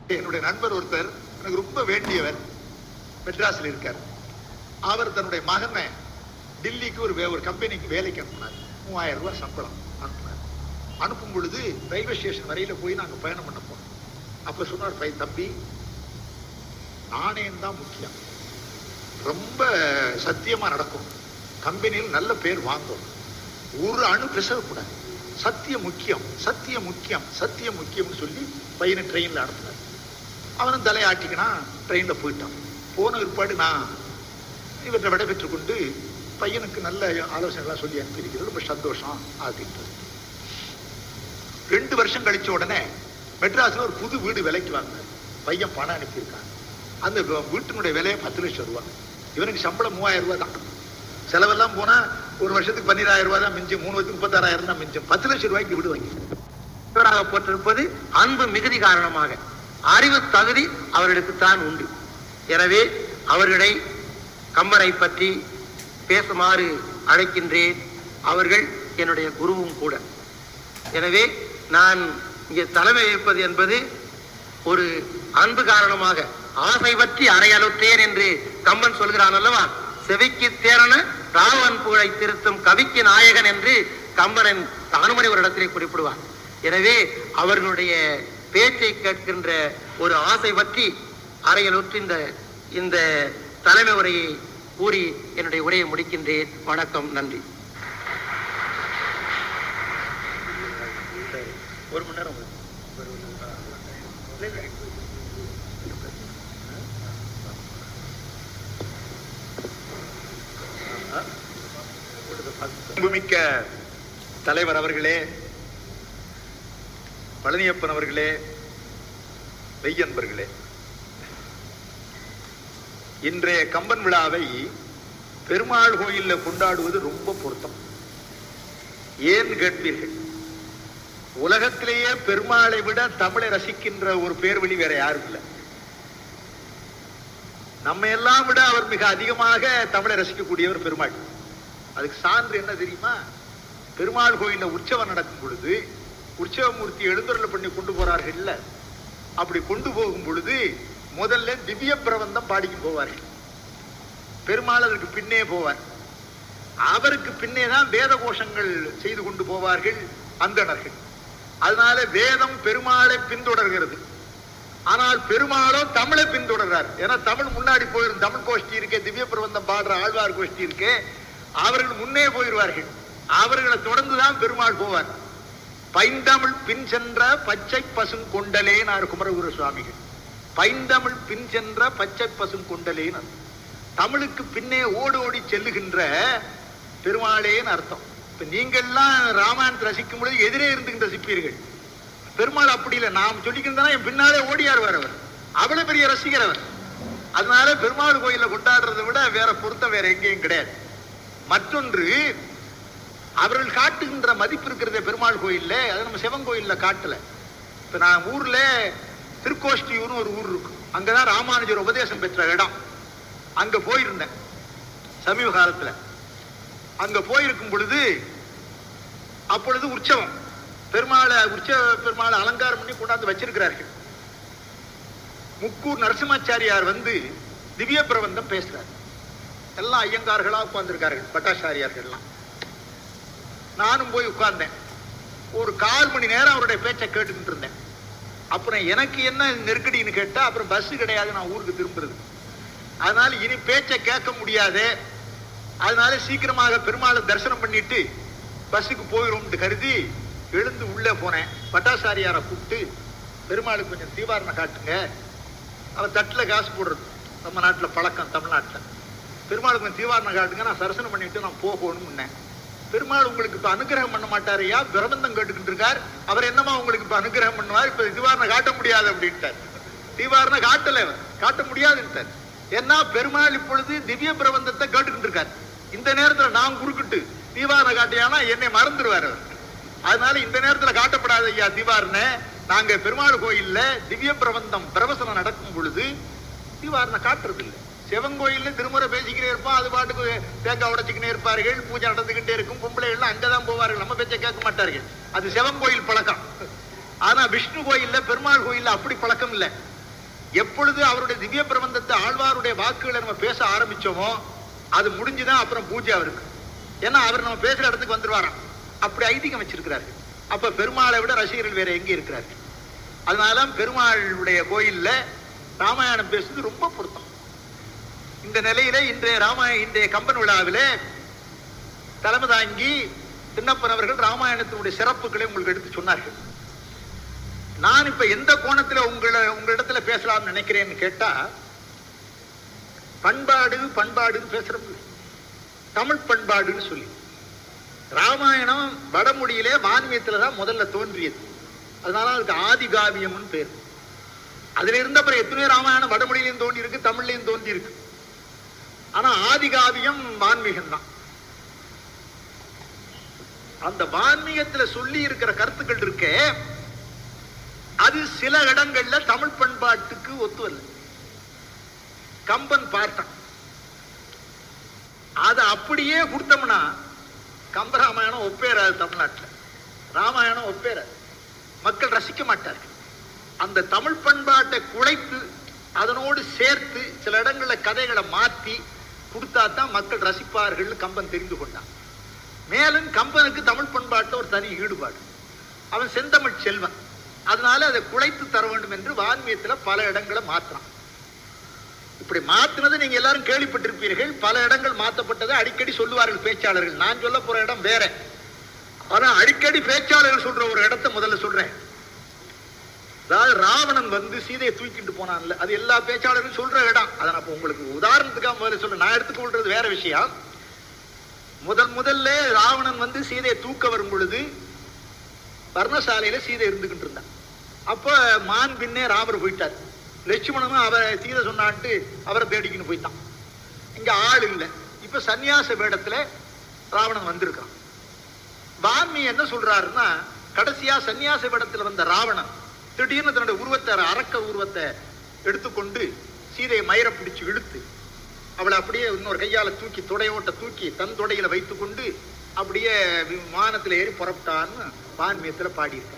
என்னுடைய நண்பர் ஒருத்தர் எனக்கு ரொம்ப வேண்டியவர் மெட்ராஸ்ல இருக்கார் அவர் தன்னுடைய மகனை டில்லிக்கு ஒரு வே- ஒரு கம்பெனிக்கு வேலைக்கு அனுப்புனார் மூவாயிரம் ரூபாய் சம்பளம் அனுப்புனார் அனுப்பும் பொழுது ரயில்வே ஸ்டேஷன் வரையில போய் நாங்க பயணம் பண்ண போனோம் அப்ப சொன்னார் பையன் தம்பி நாணயம் தான் முக்கியம் ரொம்ப சத்தியமா நடக்கும் கம்பெனியில் நல்ல பேர் வாங்கும் ஒரு அணு பிசகக்கூடாது சத்தியம் முக்கியம் சத்தியம் முக்கியம் சத்தியம் முக்கியம்னு சொல்லி பையனை ட்ரெயின்ல அனுப்புனார் அவனும் தலையாட்டிக்கினா ட்ரெயின்ல போயிட்டான் போன பிற்பாடு நான் இவற்றை விடைபெற்றுக் கொண்டு பையனுக்கு நல்ல ஆலோசனைலாம் சொல்லி அனுப்பியிருக்கிறது ரொம்ப சந்தோஷம் அப்படின்றது ரெண்டு வருஷம் கழிச்ச உடனே மெட்ராஸ்ல ஒரு புது வீடு விலைக்கு வாங்கினார் பையன் பணம் அனுப்பியிருக்கான் அந்த வீ- வீட்டினுடைய விலையை பத்து லட்சம் ரூபாய் இவனுக்கு சம்பளம் மூவாயிரம் ரூபாய் தான் செலவெல்லாம் போனா ஒரு வருஷத்துக்கு பன்னிராயிரம் ரூபாய் தான் மிஞ்சும் மூணு வருஷத்துக்கு முப்பத்தாறாயிரம் தான் மிஞ்சும் பத்து லட்சம் ரூபாய்க்கு வீடு வாங்கி இவராக போட்டிருப்பது அன்பு மிகுதி காரணமாக அறிவு தகுதி அவர்களுக்கு தான் உண்டு எனவே அவர்களை கம்பனை பற்றி பேசுமாறு அழைக்கின்றேன் அவர்கள் என்னுடைய குருவும் கூட எனவே நான் இங்கே தலைமை ஏற்பது என்பது ஒரு அன்பு காரணமாக ஆசை பற்றி அறையலுற்றேன் என்று கம்பன் சொல்கிறான் அல்லவா செவிக்கு தேரன ராவன் புகழை திருத்தும் கவிக்கு நாயகன் என்று கம்பனன் தானுமணி ஒரு இடத்திலே குறிப்பிடுவார் எனவே அவர்களுடைய பேச்சை கேட்கின்ற ஒரு ஆசை பற்றி அறையலுற்று இந்த இந்த தலைமை உரையை கூறி என்னுடைய உரையை முடிக்கின்றேன் வணக்கம் நன்றி ஒரு மணி நேரம் அன்புமிக்க தலைவர் அவர்களே பழனியப்பன் அவர்களே மெய்யன்பர்களே இன்றைய கம்பன் விழாவை பெருமாள் கோயில்ல கொண்டாடுவது ரொம்ப பொருத்தம் ஏன் கேட்பீர்கள் உலகத்திலேயே பெருமாளை விட தமிழை ரசிக்கின்ற ஒரு பேர்வழி வேற யாரும் இல்லை நம்ம எல்லாம் விட அவர் மிக அதிகமாக தமிழை ரசிக்கக்கூடியவர் பெருமாள் அதுக்கு சான்று என்ன தெரியுமா பெருமாள் கோயில்ல உற்சவம் நடக்கும் பொழுது உற்சவமூர்த்தி எழுந்தருளை பண்ணி கொண்டு போறார்கள்ல அப்படி கொண்டு போகும் பொழுது முதல்ல திவ்ய பிரபந்தம் பாடிக்கு போவார்கள் பெருமாள் அதற்கு பின்னே போவார் அவருக்கு பின்னே தான் வேத கோஷங்கள் செய்து கொண்டு போவார்கள் அந்தணர்கள் அதனால வேதம் பெருமாளை பின்தொடர்கிறது ஆனால் பெருமாளோ தமிழை பின்தொடர்றார் ஏன்னா தமிழ் முன்னாடி போயிரும் தமிழ் கோஷ்டி இருக்கே திவ்ய பிரபந்தம் பாடுற ஆழ்வார் கோஷ்டி இருக்கே அவர்கள் முன்னே போயிடுவார்கள் அவர்களை தொடர்ந்துதான் பெருமாள் போவார் பைந்தமிழ் பின் சென்ற பச்சை பசும் கொண்டலேனார் குமரகுரு சுவாமிகள் பைந்தமிழ் பின் சென்ற பச்சை பசும் கொண்டலேன் தமிழுக்கு பின்னே ஓடி ஓடி செல்லுகின்ற பெருமாளேன்னு அர்த்தம் இப்ப நீங்கள்லாம் ராமாயணத்தை ரசிக்கும் பொழுது எதிரே இருந்து ரசிப்பீர்கள் பெருமாள் அப்படி இல்லை நாம் சொல்லிக்கிறதா என் பின்னாலே ஓடியாருவார் அவர் அவ்வளவு பெரிய ரசிகர் அவர் அதனால பெருமாள் கோயில கொண்டாடுறதை விட வேற பொருத்தம் வேற எங்கேயும் கிடையாது மற்றொன்று அவர்கள் காட்டுகின்ற மதிப்பு இருக்கிறதே பெருமாள் கோயில்ல அதை நம்ம சிவன் கோயில்ல காட்டல இப்ப நான் ஊர்ல திருக்கோஷ்டியூர்னு ஒரு ஊர் இருக்கு அங்கதான் ராமானுஜர் உபதேசம் பெற்ற இடம் அங்க போயிருந்தேன் சமீப காலத்துல அங்க போயிருக்கும் பொழுது அப்பொழுது உற்சவம் பெருமாளை உற்சவ பெருமாளை அலங்காரம் பண்ணி கொண்டாந்து வச்சிருக்கிறார்கள் முக்கூர் நரசிம்மாச்சாரியார் வந்து திவ்ய பிரபந்தம் பேசுறார் எல்லாம் ஐயங்கார்களா உட்கார்ந்திருக்கார்கள் பட்டாச்சாரியார்கள்லாம் நானும் போய் உட்கார்ந்தேன் ஒரு கால் மணி நேரம் அவருடைய பேச்சை கேட்டுக்கிட்டு இருந்தேன் அப்புறம் எனக்கு என்ன நெருக்கடின்னு கேட்டா அப்புறம் பஸ் கிடையாது நான் ஊருக்கு திரும்புறது அதனால இனி பேச்சை கேட்க முடியாது அதனால சீக்கிரமாக பெருமாளை தரிசனம் பண்ணிட்டு பஸ்ஸுக்கு போயிடும்னு கருதி எழுந்து உள்ளே போனேன் பட்டாசாரியாரை கூப்பிட்டு பெருமாளுக்கு கொஞ்சம் தீவாரணம் காட்டுங்க அவர் தட்டில் காசு போடுறது நம்ம நாட்டில் பழக்கம் தமிழ்நாட்டில் பெருமாளுக்கு கொஞ்சம் தீவாரணம் காட்டுங்க நான் தரிசனம் பண்ணிட்டு நான் போகணும்னு பெருமாள் உங்களுக்கு இப்ப அனுகிரகம் பண்ண மாட்டாரையா பிரபந்தம் கேட்டுக்கிட்டு இருக்கார் அவர் என்னமா உங்களுக்கு இப்ப அனுகிரகம் பண்ணுவார் இப்ப தீவாரணம் காட்ட முடியாது அப்படின்ட்டார் தீவாரணம் காட்டல அவர் காட்ட முடியாதுன்ட்டார் ஏன்னா பெருமாள் இப்பொழுது திவ்ய பிரபந்தத்தை கேட்டுக்கிட்டு இருக்கார் இந்த நேரத்துல நான் குறுக்கிட்டு தீவாரணம் காட்டியானா என்னை மறந்துடுவார் அவர் அதனால இந்த நேரத்துல காட்டப்படாத ஐயா தீவாரண நாங்க பெருமாள் கோயில்ல திவ்ய பிரபந்தம் பிரவசனம் நடக்கும் பொழுது தீவாரணம் காட்டுறது இல்லை சிவன் கோயில்ல திருமுறை பேசிக்கிட்டே இருப்போம் அது பாட்டுக்கு தேங்காய் உடைச்சிக்கிட்டே இருப்பார்கள் பூஜை நடந்துகிட்டே இருக்கும் பொம்பளைகள்லாம் அங்கதான் போவார்கள் நம்ம பேச்சை கேட்க மாட்டார்கள் அது சிவன் கோயில் பழக்கம் ஆனா விஷ்ணு கோயில்ல பெருமாள் கோயில்ல அப்படி பழக்கம் இல்லை எப்பொழுது அவருடைய திவ்ய பிரபந்தத்தை ஆழ்வாருடைய வாக்குகளை நம்ம பேச ஆரம்பிச்சோமோ அது முடிஞ்சுதான் அப்புறம் பூஜை அவருக்கு ஏன்னா அவர் நம்ம பேசுற இடத்துக்கு வந்துருவாராம் அப்படி ஐதீகம் வச்சிருக்கிறாரு அப்ப பெருமாளை விட ரசிகர்கள் வேற எங்க இருக்கிறார்கள் அதனால பெருமாளுடைய கோயில்ல ராமாயணம் பேசுறது ரொம்ப பொருத்தம் இந்த நிலையில இன்றைய ராமாய இன்றைய கம்பன் விழாவிலே தலைமை தாங்கி சின்னப்பன் அவர்கள் ராமாயணத்தினுடைய சிறப்புகளை உங்களுக்கு எடுத்து சொன்னார்கள் நான் இப்ப எந்த கோணத்துல உங்களை உங்களிடத்துல பேசலாம்னு நினைக்கிறேன்னு கேட்டா பண்பாடு பண்பாடுன்னு பேசுறோம் தமிழ் பண்பாடுன்னு சொல்லி ராமாயணம் வடமொழியிலே வான்மியத்துல தான் முதல்ல தோன்றியது அதனால அதுக்கு ஆதிகாவியம்னு பேர் அதுல இருந்த அப்புறம் எத்தனையோ ராமாயணம் வடமொழியிலையும் தோன்றி இருக்கு தமிழ்லையும் தோன்றி இருக்கு ஆனா ஆதிகாவியம் வான்மீகம் தான் அந்த வான்மீகத்துல சொல்லி இருக்கிற கருத்துக்கள் இருக்கே அது சில இடங்கள்ல தமிழ் பண்பாட்டுக்கு ஒத்து வரல கம்பன் பார்த்தான் அதை அப்படியே கொடுத்தோம்னா கம்பராமாயணம் ஒப்பேறாது தமிழ்நாட்டுல ராமாயணம் ஒப்பேறாது மக்கள் ரசிக்க மாட்டார்கள் அந்த தமிழ் பண்பாட்டை குலைத்து அதனோடு சேர்த்து சில இடங்கள்ல கதைகளை மாத்தி கொடுத்தா தான் மக்கள் ரசிப்பார்கள் கம்பன் தெரிந்து கொண்டான் மேலும் கம்பனுக்கு தமிழ் பண்பாட்டில் ஒரு தனி ஈடுபாடு அவன் செந்தமிழ் செல்வன் அதனால அதை குலைத்து தர வேண்டும் என்று வான்மியத்துல பல இடங்களை மாத்துறான் இப்படி மாத்துனது நீங்க எல்லாரும் கேள்விப்பட்டிருப்பீர்கள் பல இடங்கள் மாத்தப்பட்டதை அடிக்கடி சொல்லுவார்கள் பேச்சாளர்கள் நான் சொல்ல போற இடம் வேற ஆனா அடிக்கடி பேச்சாளர்கள் சொல்ற ஒரு இடத்தை முதல்ல சொல்றேன் அதாவது ராவணன் வந்து சீதையை தூக்கிட்டு போனான்ல அது எல்லா பேச்சாளர்களும் சொல்ற இடம் அதை நான் இப்ப உங்களுக்கு உதாரணத்துக்காக முதல்ல சொல்றேன் நான் எடுத்துக்கொள்றது வேற விஷயம் முதல் முதல்ல ராவணன் வந்து சீதையை தூக்க வரும் பொழுது பர்ணசாலையில சீதை இருந்துகிட்டு இருந்தான் அப்ப மான் பின்னே ராமர் போயிட்டார் லட்சுமணனும் அவ சீதை சொன்னான்ட்டு அவரை தேடிக்கின்னு போயிட்டான் இங்க ஆள் இல்லை இப்ப சந்நியாச வேடத்துல ராவணன் வந்திருக்கான் வால்மீகி என்ன சொல்றாருன்னா கடைசியா சந்நியாச வேடத்துல வந்த ராவணன் திடீர்னு தன்னுடைய உருவத்தை அரக்க உருவத்தை எடுத்துக்கொண்டு சீதையை மயிர பிடிச்சு இழுத்து அவளை அப்படியே இன்னொரு கையால தூக்கி தொடையோட்ட தூக்கி தன் தொடையில வைத்துக்கொண்டு அப்படியே விமானத்துல ஏறி புறப்பட்டான்னு வான்மியத்துல பாடியிருக்கார்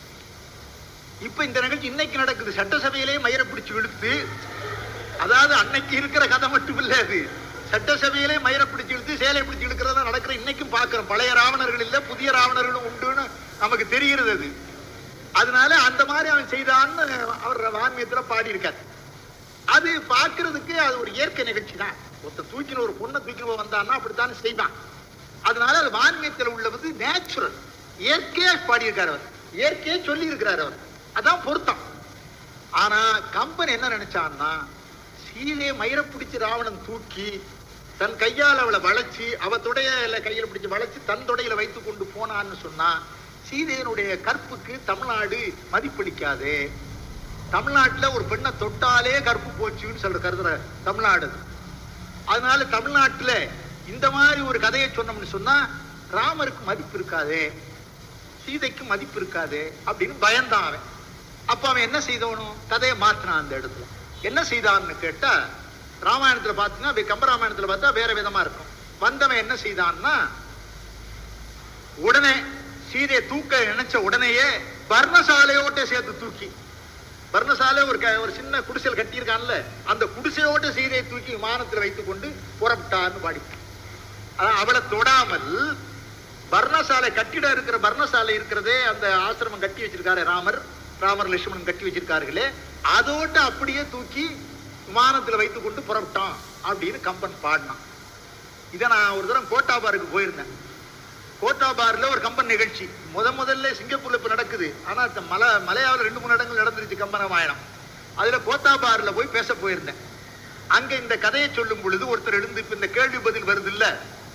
இப்ப இந்த நிகழ்ச்சி இன்னைக்கு நடக்குது சட்டசபையிலே மயிர பிடிச்சு இழுத்து அதாவது அன்னைக்கு இருக்கிற கதை மட்டும் இல்ல அது சட்டசபையிலே மயிர பிடிச்சு இழுத்து சேலை பிடிச்சு இழுக்கிறதா நடக்கிற இன்னைக்கும் பார்க்கிறோம் பழைய ராவணர்கள் இல்ல புதிய ராவணர்களும் உண்டுன்னு நமக்கு தெரிகிறது அது அதனால அந்த மாதிரி அவன் செய்தான்னு அவர் வான்மியத்துல பாடியிருக்கார் அது பார்க்கிறதுக்கு அது ஒரு இயற்கை நிகழ்ச்சி தான் ஒருத்தன் தூக்கின ஒரு பொண்ணை தூக்கின வந்தான்னா அப்படித்தானே செய்வான் அதனால அது வான்மியத்தில் உள்ளவது நேச்சுரல் இயற்கையா பாடியிருக்கார் அவர் இயற்கையா சொல்லி இருக்கிறார் அவர் அதான் பொருத்தம் ஆனா கம்பன் என்ன நினைச்சான்னா சீதையை மயிர பிடிச்சு ராவணன் தூக்கி தன் கையால் அவளை வளைச்சு அவ தொடையில கையில பிடிச்சு வளைச்சு தன் தொடையில வைத்து கொண்டு போனான்னு சொன்னா சீதையனுடைய கற்புக்கு தமிழ்நாடு மதிப்பளிக்காது தமிழ்நாட்டுல ஒரு பெண்ணை தொட்டாலே கற்பு போச்சுன்னு சொல்ற கருதுற தமிழ்நாடு அது. அதனால தமிழ்நாட்டுல இந்த மாதிரி ஒரு கதையை சொன்னோம்னு சொன்னா ராமருக்கு மதிப்பு இருக்காது சீதைக்கு மதிப்பு இருக்காது அப்படின்னு பயந்தான் அவன் அப்ப அவன் என்ன செய்தவனும் கதையை மாத்தினான் அந்த இடத்துல என்ன செய்தான்னு கேட்டா ராமாயணத்துல பார்த்தீங்கன்னா வே- கம்பராமாயணத்துல பார்த்தா வேற விதமா இருக்கும் வந்தவன் என்ன செய்தான்னா உடனே சீதையை தூக்க நினைச்ச உடனேயே பர்ணசாலையோட்ட சேர்த்து தூக்கி பர்ணசாலை ஒரு க- ஒரு சின்ன குடிசையில் கட்டியிருக்கான்ல அந்த குடிசையோட்ட சீதையை தூக்கி விமானத்தில் வைத்துக் கொண்டு புறப்பட்டான்னு பாடி அதான் அவளை தொடாமல் பர்ணசாலை கட்டிடம் இருக்கிற பர்ணசாலை இருக்கிறதே அந்த ஆசிரமம் கட்டி வச்சிருக்காரு ராமர் ராமர் லட்சுமணன் கட்டி வச்சிருக்கார்களே அதோட்ட அப்படியே தூக்கி விமானத்துல வைத்துக் கொண்டு புறப்பட்டான் அப்படின்னு கம்பன் பாடினான் இதை நான் ஒரு தடவை கோட்டாபாருக்கு போயிருந்தேன் கோட்டாபார்ல ஒரு கம்பன் நிகழ்ச்சி முத முதல்ல சிங்கப்பூர்ல இப்ப நடக்குது ஆனா இந்த மலை மலையாவில் ரெண்டு மூணு இடங்கள் நடந்துருச்சு கம்பராமாயணம் அதுல கோத்தாபார்ல போய் பேச போயிருந்தேன் அங்க இந்த கதையை சொல்லும் பொழுது ஒருத்தர் எழுந்து இப்ப இந்த கேள்வி பதில் வருது இல்ல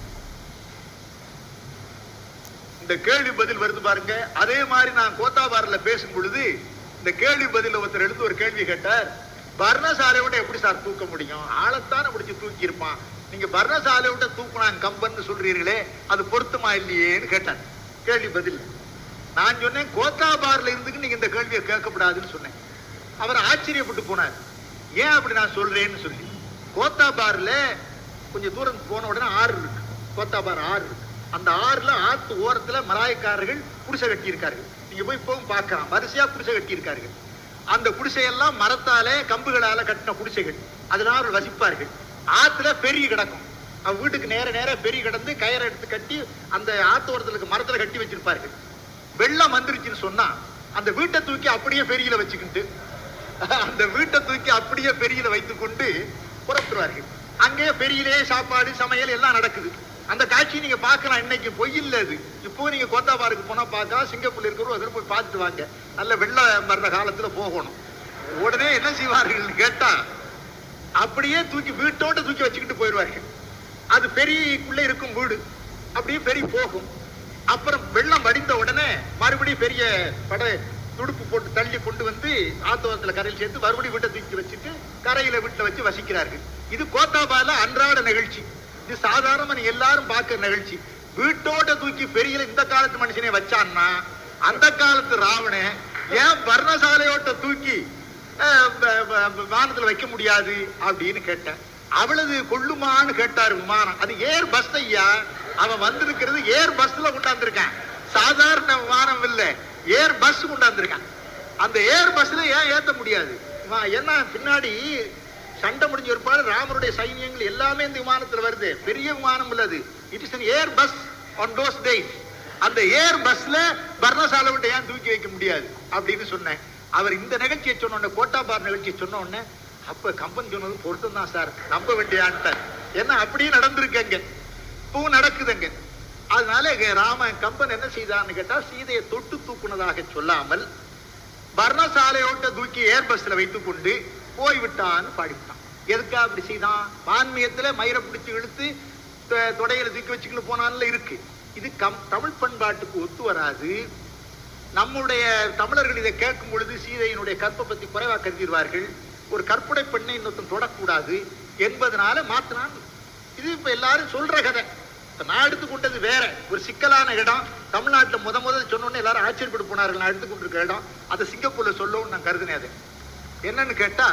இந்த கேள்வி பதில் வருது பாருங்க அதே மாதிரி நான் கோத்தாபாரில் பேசும் பொழுது இந்த கேள்வி பதில் ஒருத்தர் எடுத்து ஒரு கேள்வி கேட்டார் பர்ணசாலை விட எப்படி சார் தூக்க முடியும் ஆளைத்தானே பிடிச்சி தூக்கி இருப்பான் நீங்க பர்ணசாலை விட்ட தூக்குனாங்க கம்பன்னு சொல்றீர்களே அது பொருத்தமா இல்லையேன்னு கேட்டார் கேள்வி பதில் நான் சொன்னேன் கோத்தாபாரில் இருந்துக்கு நீங்க இந்த கேள்வியை கேட்கக்கூடாதுன்னு சொன்னேன் அவர் ஆச்சரியப்பட்டு போனார் ஏன் அப்படி நான் சொல்றேன்னு சொல்லி கோத்தாபார்ல கொஞ்சம் தூரம் போன உடனே ஆறு இருக்கு கோத்தாபார் ஆறு இருக்கு அந்த ஆறுல ஆத்து ஓரத்துல மலாயக்காரர்கள் குடிசை கட்டி இருக்கார்கள் நீங்க போய் இப்பவும் பார்க்கலாம் வரிசையா குடிசை கட்டி இருக்கார்கள் அந்த குடிசையெல்லாம் மரத்தாலே கம்புகளால கட்டின குடிசைகள் அதனால அவர்கள் வசிப்பார்கள் ஆத்துல பெரிய கிடக்கும் அவன் வீட்டுக்கு நேர நேர பெரிய கிடந்து கயிறை எடுத்து கட்டி அந்த ஆத்தோரத்துல மரத்துல கட்டி வச்சிருப்பார்கள் வெள்ளம் வந்துருச்சுன்னு சொன்னா அந்த வீட்டை தூக்கி அப்படியே பெரியல வச்சுக்கிட்டு அந்த வீட்டை தூக்கி அப்படியே பெரியல வைத்துக்கொண்டு புறப்படுவார்கள் அங்கேயே பெரியிலே சாப்பாடு சமையல் எல்லாம் நடக்குது அந்த காட்சி நீங்க பார்க்கலாம் இன்னைக்கு பொய் இல்ல அது இப்போ நீங்க கோத்தாபாருக்கு போனா பார்த்தா சிங்கப்பூர்ல இருக்கிறவங்க அதில் போய் பார்த்துட்டு வாங்க நல்ல வெள்ளம் வர்ற காலத்துல போகணும் உடனே என்ன செய்வார்கள் கேட்டா அப்படியே தூக்கி வீட்டோட தூக்கி வச்சுக்கிட்டு போயிடுவார்கள் அது பெரியக்குள்ள இருக்கும் வீடு அப்படியே பெரிய போகும் அப்புறம் வெள்ளம் வடிந்த உடனே மறுபடியும் பெரிய படை துடுப்பு போட்டு தள்ளி கொண்டு வந்து ஆத்தோரத்துல கரையில் சேர்த்து மறுபடியும் வீட்டை தூக்கி வச்சுட்டு கரையில வீட்டுல வச்சு வசிக்கிறார்கள் இது கோத்தாபால அன்றாட நிகழ்ச்சி இது சாதாரண நீங்க எல்லாரும் பார்க்கிற நிகழ்ச்சி வீட்டோட தூக்கி பெரிய இந்த காலத்து மனுஷனே வச்சான்னா அந்த காலத்து ராவணன் ஏன் பர்ணசாலையோட்ட தூக்கி அஹ், ப- ப- வானத்துல வைக்க முடியாது அப்படின்னு கேட்டேன் அவ்வளவு கொள்ளுமான்னு கேட்டாரு விமானம் அது ஏர் பஸ் ஐயா அவன் வந்திருக்கிறது ஏர் பஸ்ல கொண்டாந்துருக்கான் சாதாரண விமானம் இல்ல ஏர் பஸ் கொண்டாந்துருக்கான் அந்த ஏர் பஸ்ல ஏன் ஏத்த முடியாது இவன் என்ன பின்னாடி சண்டை முடிஞ்ச ஒருபாடு ராமருடைய சைன்யங்கள் எல்லாமே இந்த விமானத்துல வருது பெரிய விமானம் உள்ளது it is Airbus on those days அந்த ஏர் பஸ்ல பர்ணசாலை விட்டு ஏன் தூக்கி வைக்க முடியாது அப்படின்னு சொன்னேன் அவர் இந்த நிகழ்ச்சியை சொன்ன உடனே கோட்டாபார் நிகழ்ச்சியை சொன்ன உடனே அப்ப கம்பன் சொன்னது பொருத்தம் தான் சார் நம்ப வேண்டியான்ட்டார் ஏன்னா அப்படியே நடந்திருக்கங்க இப்பவும் நடக்குதுங்க அதனால இங்க ராம கம்பன் என்ன செய்தான்னு கேட்டா சீதையை தொட்டு தூக்குனதாக சொல்லாமல் பர்ணசாலையோட்ட தூக்கி ஏர் பஸ்ல வைத்துக் கொண்டு போய்விட்டான்னு பாடிவிட்டான் எதுக்கா அப்படி செய்தான் வான்மியத்துல மயிரை பிடிச்சு இழுத்து தொ- தொடையில தூக்கி வச்சுக்கிட்டு போனான்ல இருக்கு இது கம் தமிழ் பண்பாட்டுக்கு ஒத்து வராது நம்முடைய தமிழர்கள் இதை கேட்கும் பொழுது சீதையினுடைய கற்பை பத்தி குறைவா கருதிடுவார்கள் ஒரு கற்புடை பெண்ணை இன்னொருத்தன் தொடக்கூடாது என்பதனால மாத்தினான் இது இப்ப எல்லாரும் சொல்ற கதை இப்ப நான் எடுத்துக்கொண்டது வேற ஒரு சிக்கலான இடம் தமிழ்நாட்டுல முத முதல் சொன்னோன்னு எல்லாரும் ஆச்சரியப்பட்டு போனார்கள் நான் எடுத்துக்கொண்டிருக்க இடம் அதை சிங்கப்பூர்ல சொல்லவும் நான் கருதினேன் அது என்னன்னு கேட்டா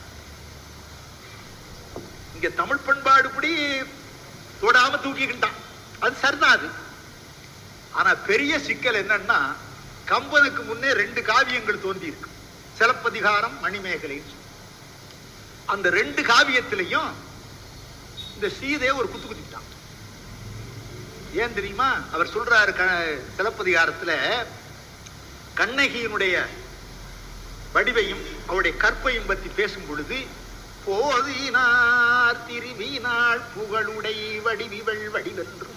இங்க தமிழ் பண்பாடுபடி தொடாம தூக்கிக்கிட்டான் அது சரிதான் அது ஆனா பெரிய சிக்கல் என்னன்னா கம்பனுக்கு முன்னே ரெண்டு காவியங்கள் தோன்றி இருக்கு சிலப்பதிகாரம் மணிமேகலைன்னு சொல்லி. அந்த ரெண்டு காவியத்திலையும் இந்த சீதையை ஒரு குத்து குத்திட்டான் ஏன் தெரியுமா அவர் சொல்றாரு க சிலப்பதிகாரத்துல கண்ணகியினுடைய வடிவையும் அவருடைய கற்பையும் பற்றி பேசும் பொழுது போதினார் திருவினாள் புகழுடை வடிவிவள் வடிவென்றும்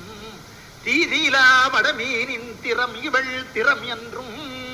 தீதிலா வடமீனின் திறம் இவள் திறம் என்றும்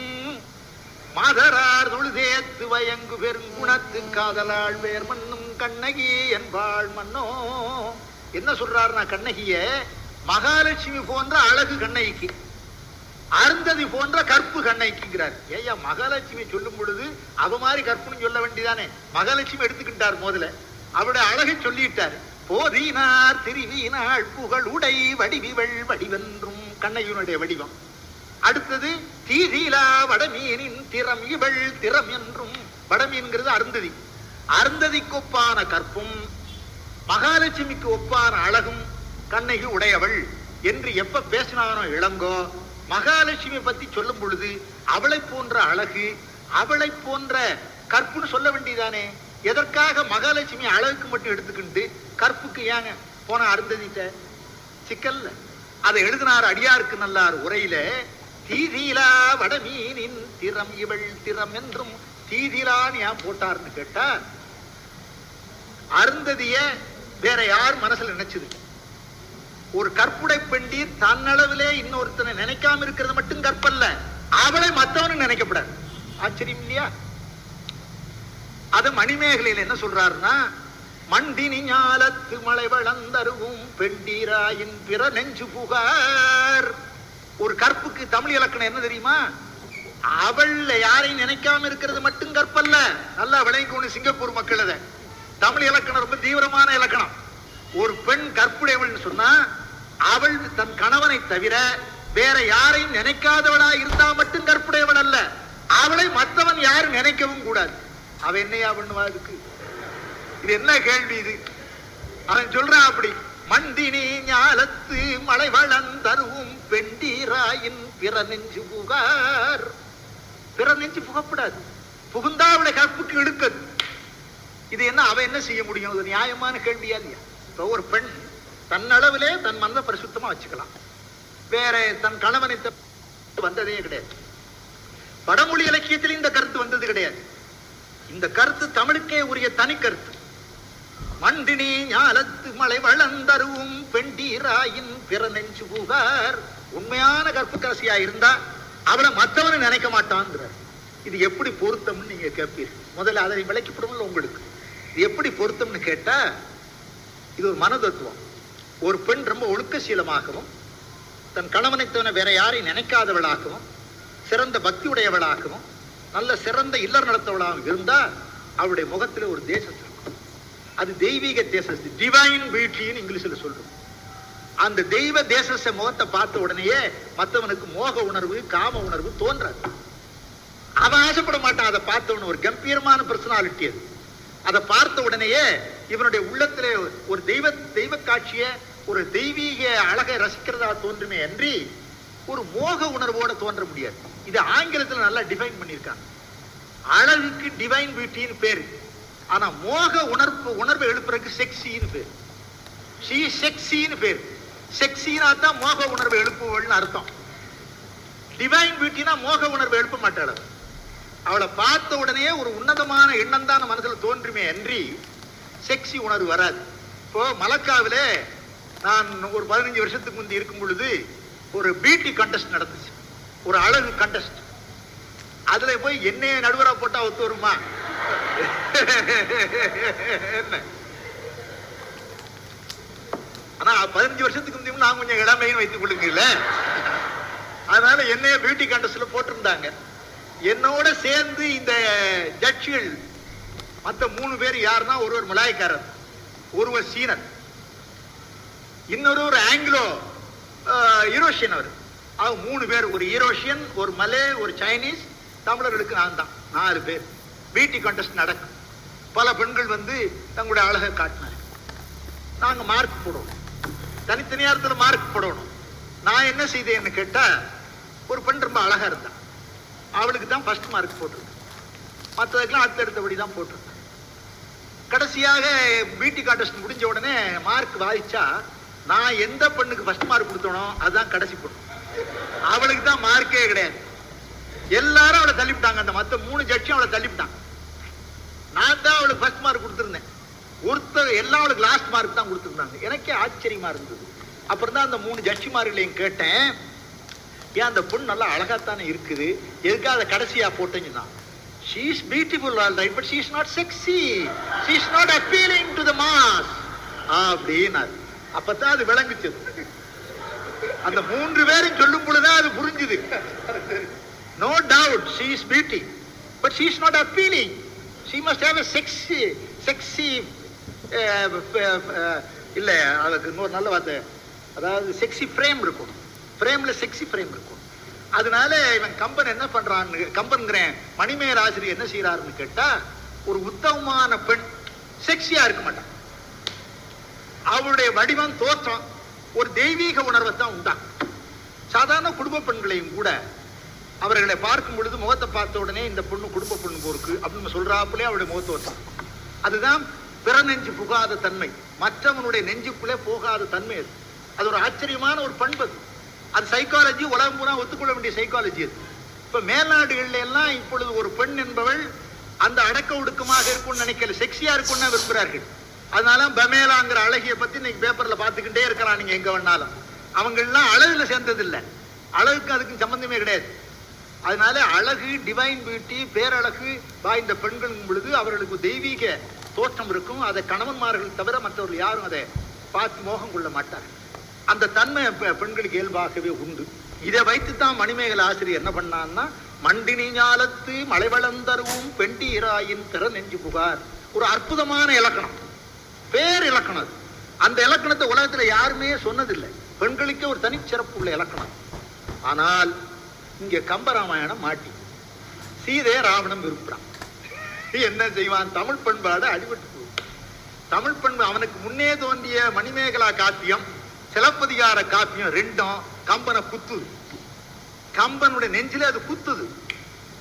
மாதரார் தொழுதேத்து வயங்கு பெருங்குணத்து காதலாள் வேர் மண்ணும் கண்ணகி என்பாள் மன்னோ என்ன சொல்றாருன்னா கண்ணகிய மகாலட்சுமி போன்ற அழகு கண்ணகிக்கு அருந்ததி போன்ற கற்பு கண்ணைக்குங்கிறார் ஏய்யா மகாலட்சுமி சொல்லும் பொழுது அவ மாதிரி கற்புன்னு சொல்ல வேண்டியதானே மகாலட்சுமி எடுத்துக்கிட்டார் முதல்ல அவருடைய அழகை சொல்லிட்டார் போதினார் திருவினாள் புகழ் உடை வடிவிவள் வடிவென்றும் கண்ணையினுடைய வடிவம் அடுத்தது தீதிலா வடமீனின் திறம் இவள் திறம் என்றும் வடமீன்கிறது அருந்ததி அருந்ததிக்கு ஒப்பான கற்பும் மகாலட்சுமிக்கு ஒப்பான அழகும் கண்ணகி உடையவள் என்று எப்ப பேசினானோ இளங்கோ மகாலட்சுமி பத்தி சொல்லும் பொழுது அவளை போன்ற அழகு அவளை போன்ற கற்புன்னு சொல்ல வேண்டியதானே எதற்காக மகாலட்சுமி அழகுக்கு மட்டும் எடுத்துக்கிட்டு கற்புக்கு ஏங்க போன அருந்ததிட்ட சிக்கல்ல அதை எழுதினார் அடியாருக்கு நல்லார் உரையில தீதிலா வடமீனின் திறம் இவள் திறம் என்றும் தீதிலான்னு ஏன் போட்டார்னு கேட்டா அருந்ததிய வேற யார் மனசுல நினைச்சது ஒரு கற்புடை பெண்டி தன்னளவிலே இன்னொருத்தனை நினைக்காம இருக்கிறது மட்டும் கற்பல்ல அவளை மத்தவனும் நினைக்கப்படாது ஆச்சரியம் இல்லையா அது மணிமேகலையில் என்ன சொல்றாருன்னா மண்டினி ஞாலத்து மலை வளர்ந்தருவும் பெண்டீராயின் பிற நெஞ்சு புகார் ஒரு கற்புக்கு தமிழ் இலக்கணம் என்ன தெரியுமா அவள் யாரையும் நினைக்காம இருக்கிறது மட்டும் கற்பல்ல நல்லா விளங்கிக்கணும் சிங்கப்பூர் மக்கள் அதை தமிழ் இலக்கணம் ரொம்ப தீவிரமான இலக்கணம் ஒரு பெண் கற்புடையவள்னு சொன்னா அவள் தன் கணவனை தவிர வேற யாரையும் நினைக்காதவளா இருந்தா மட்டும் கற்புடையவள் அல்ல அவளை மத்தவன் யாரும் நினைக்கவும் கூடாது அவ என்னையா பண்ணுவா அதுக்கு இது என்ன கேள்வி இது அவன் சொல்றான் அப்படி மண்டினி ஞாலத்து மலை வளர்ந்தருவும் பெண்டீராயின் பிற நெஞ்சு புகார் பிற நெஞ்சு புகப்படாது புகுந்தா அவளை கற்புக்கு இழுக்குது இது என்ன அவ என்ன செய்ய முடியும் இது நியாயமான கேள்வியா இல்லையா இப்போ ஒரு பெண் தன்னளவிலே தன் மனதை பரிசுத்தமா வச்சுக்கலாம் வேற தன் கணவனை தப்ப வந்ததே கிடையாது வடமொழி இலக்கியத்தில் இந்த கருத்து வந்தது கிடையாது இந்த கருத்து தமிழுக்கே உரிய தனி கருத்து மண்டினி ஞாலத்து மலை வளர்ந்தருவும் பெண்டீராயின் பிற நெஞ்சு புகார் உண்மையான கற்புக்கரசியா இருந்தா அவளை மத்தவனை நினைக்க மாட்டான்ங்கிறார் இது எப்படி பொருத்தம்னு நீங்க கேட்பீர்கள் முதல்ல அதை விளக்கிப்படும்ல உங்களுக்கு இது எப்படி பொருத்தம்னு கேட்டா இது ஒரு மனதத்துவம் ஒரு பெண் ரொம்ப ஒழுக்கசீலமாகவும் தன் கணவனை தவிர வேற யாரையும் நினைக்காதவளாகவும் சிறந்த பக்தி உடையவளாகவும் நல்ல சிறந்த இல்லற நடத்தவளாகவும் இருந்தா அவளுடைய முகத்துல ஒரு தேசம் இருக்கும் அது தெய்வீக தேசம் டிவைன் பியூட்டின்னு இங்கிலீஷ்ல சொல்றோம் அந்த தெய்வ தேச முகத்தை பார்த்த உடனேயே மத்தவனுக்கு மோக உணர்வு காம உணர்வு தோன்றாது அவன் ஆசைப்பட மாட்டான் அதை பார்த்தவன ஒரு கம்பீரமான பர்சனாலிட்டி அது அதை பார்த்த உடனேயே இவனுடைய உள்ளத்திலே ஒரு தெய்வ தெய்வ காட்சியை ஒரு தெய்வீக அழகை ரசிக்கிறதா தோன்றுமே அன்றி ஒரு மோக உணர்வோட தோன்ற முடியாது இது ஆங்கிலத்துல நல்லா டிஃபைன் பண்ணியிருக்காங்க அழகுக்கு டிவைன் பியூட்டின்னு பேரு ஆனா மோக உணர்வு உணர்வை எழுப்புறதுக்கு செக்ஸின்னு பேரு ஷீ செக்ஸின்னு பேரு செக்ஸினா தான் மோக உணர்வை எழுப்புவள்னு அர்த்தம் டிவைன் பியூட்டினா மோக உணர்வை எழுப்ப மாட்டாள் அவ. அவளை பார்த்த உடனே ஒரு உன்னதமான எண்ணம் தான் மனசுல தோன்றுமே அன்றி செக்ஸி உணர்வு வராது இப்போ மலக்காவிலே நான் ஒரு பதினஞ்சு வருஷத்துக்கு முந்தி இருக்கும் பொழுது ஒரு பியூட்டி கண்டெஸ்ட் நடந்துச்சு ஒரு அழகு கண்டெஸ்ட் அதுல போய் என்னைய நடுவரா போட்டா ஒத்து வருமா என்ன ஆனா பதினஞ்சு வருஷத்துக்கு முந்தையும் நான் கொஞ்சம் இளமையும் வைத்துக் கொள்ளுங்கல்ல அதனால என்னைய பியூட்டி கண்டஸ்ட்ல போட்டிருந்தாங்க என்னோட சேர்ந்து இந்த ஜட்ஜிகள் மத்த மூணு பேர் யாருன்னா ஒருவர் மலாய்க்காரர் ஒருவர் சீனர் இன்னொரு ஒரு ஆங்கிலோ யூரோஷியன் அவர் அவங்க மூணு பேர் ஒரு யூரோஷியன் ஒரு மலே ஒரு சைனீஸ் தமிழர்களுக்கு நான் தான் நாலு பேர் பியூட்டி கான்டெஸ்ட் நடக்கும் பல பெண்கள் வந்து தங்களுடைய அழகை காட்டினாங்க நாங்க மார்க் போடுவோம் தனித்தனியா இடத்துல மார்க் போடணும் நான் என்ன செய்தேன்னு கேட்டா ஒரு பெண் ரொம்ப அழகா இருந்தா அவளுக்கு தான் ஃபர்ஸ்ட் மார்க் போட்டிருக்கேன் மற்றதுக்கெல்லாம் அடுத்தடுத்தபடி தான் போட்டிருக்கேன் கடைசியாக பியூட்டி கான்டெஸ்ட் முடிஞ்ச உடனே மார்க் வாய்ச்சா நான் எந்த பெண்ணுக்கு ஃபர்ஸ்ட் மார்க் கொடுத்தனோ அதுதான் கடைசி பொண்ணு அவளுக்கு தான் மார்க்கே கிடையாது எல்லாரும் அவளை தள்ளிவிட்டாங்க அந்த மத்த மூணு ஜட்ஜும் அவளை தள்ளிவிட்டாங்க நான் தான் அவளுக்கு ஃபர்ஸ்ட் மார்க் கொடுத்துருந்தேன் ஒருத்தர் எல்லாம் அவளுக்கு லாஸ்ட் மார்க் தான் கொடுத்துருந்தாங்க எனக்கே ஆச்சரியமா இருந்தது அப்புறம் தான் அந்த மூணு ஜட்ஜிமார்களையும் கேட்டேன் ஏன் அந்த பொண்ணு நல்லா அழகாத்தானே இருக்குது எதுக்காக அதை கடைசியா போட்டீங்கன்னா she is beautiful all right but she is not sexy she is not appealing to the mass அப்படின்னாரு அப்பதான் அது விளங்குச்சு அந்த மூன்று பேரும் சொல்லும் பொழுதுதான் அது புரிஞ்சுது no doubt she is beauty but she is not appealing she must have a sexy sexy இல்ல அதுக்கு இன்னொரு நல்ல வார்த்தை அதாவது செக்ஸி ஃப்ரேம் இருக்கும் ஃப்ரேம்ல செக்ஸி ஃப்ரேம் இருக்கும் அதனால இவன் கம்பன் என்ன பண்றான்னு கம்பன்கிறேன் மணிமேல் ஆசிரியர் என்ன செய்யறாருன்னு கேட்டா ஒரு உத்தமமான பெண் செக்ஸியா இருக்க மாட்டான் அவளுடைய வடிவம் தோற்றம் ஒரு தெய்வீக உணர்வை தான் உண்டாக்கும் சாதாரண குடும்ப பெண்களையும் கூட அவர்களை பார்க்கும் பொழுது முகத்தை பார்த்த உடனே இந்த பொண்ணு குடும்ப பொண்ணு போருக்கு அப்படின்னு சொல்றாப்புலே அவருடைய முகத்தை வச்சான் அதுதான் பிற நெஞ்சு புகாத தன்மை மற்றவனுடைய நெஞ்சுக்குள்ளே போகாத தன்மை அது அது ஒரு ஆச்சரியமான ஒரு பண்பு அது அது சைக்காலஜி உலகம் பூரா ஒத்துக்கொள்ள வேண்டிய சைக்காலஜி அது இப்ப மேல்நாடுகள்ல எல்லாம் இப்பொழுது ஒரு பெண் என்பவள் அந்த அடக்க ஒடுக்கமாக இருக்கும்னு நினைக்கல செக்ஸியா இருக்கும்னு விரும்புகிறார்கள் அதனால பமேலாங்கிற அழகிய பத்தி இன்னைக்கு பேப்பர்ல பாத்துக்கிட்டே இருக்கலாம் நீங்க எங்க வேணாலும் அவங்க எல்லாம் அழகுல சேர்ந்தது இல்ல அழகுக்கு அதுக்கு சம்பந்தமே கிடையாது அதனால அழகு டிவைன் பியூட்டி பேரழகு வாய்ந்த பெண்கள் பொழுது அவர்களுக்கு தெய்வீக தோற்றம் இருக்கும் அதை கணவன்மார்கள் தவிர மற்றவர்கள் யாரும் அதை பார்த்து மோகம் கொள்ள மாட்டார்கள் அந்த தன்மை பெ- பெண்களுக்கு இயல்பாகவே உண்டு இதை வைத்துத்தான் மணிமேகலை ஆசிரியர் என்ன பண்ணான்னா மண்டினி ஞாலத்து மலை வளர்ந்தருவும் பெண்டீராயின் பிற நெஞ்சு புகார் ஒரு அற்புதமான இலக்கணம் பேர் இலக்கணம் அது அந்த இலக்கணத்தை உலகத்துல யாருமே சொன்னதில்லை பெண்களுக்கே ஒரு தனிச்சிறப்பு உள்ள இலக்கணம் ஆனால் இங்க கம்பராமாயணம் மாட்டி சீதே ராவணன் விரும்புறான் என்ன செய்வான் தமிழ் பண்பாடு அடிபட்டு போகும் தமிழ் பண்பு அவனுக்கு முன்னே தோன்றிய மணிமேகலா காப்பியம் சிலப்பதிகார காப்பியம் ரெண்டும் கம்பனை குத்துது கம்பனுடைய நெஞ்சில அது குத்துது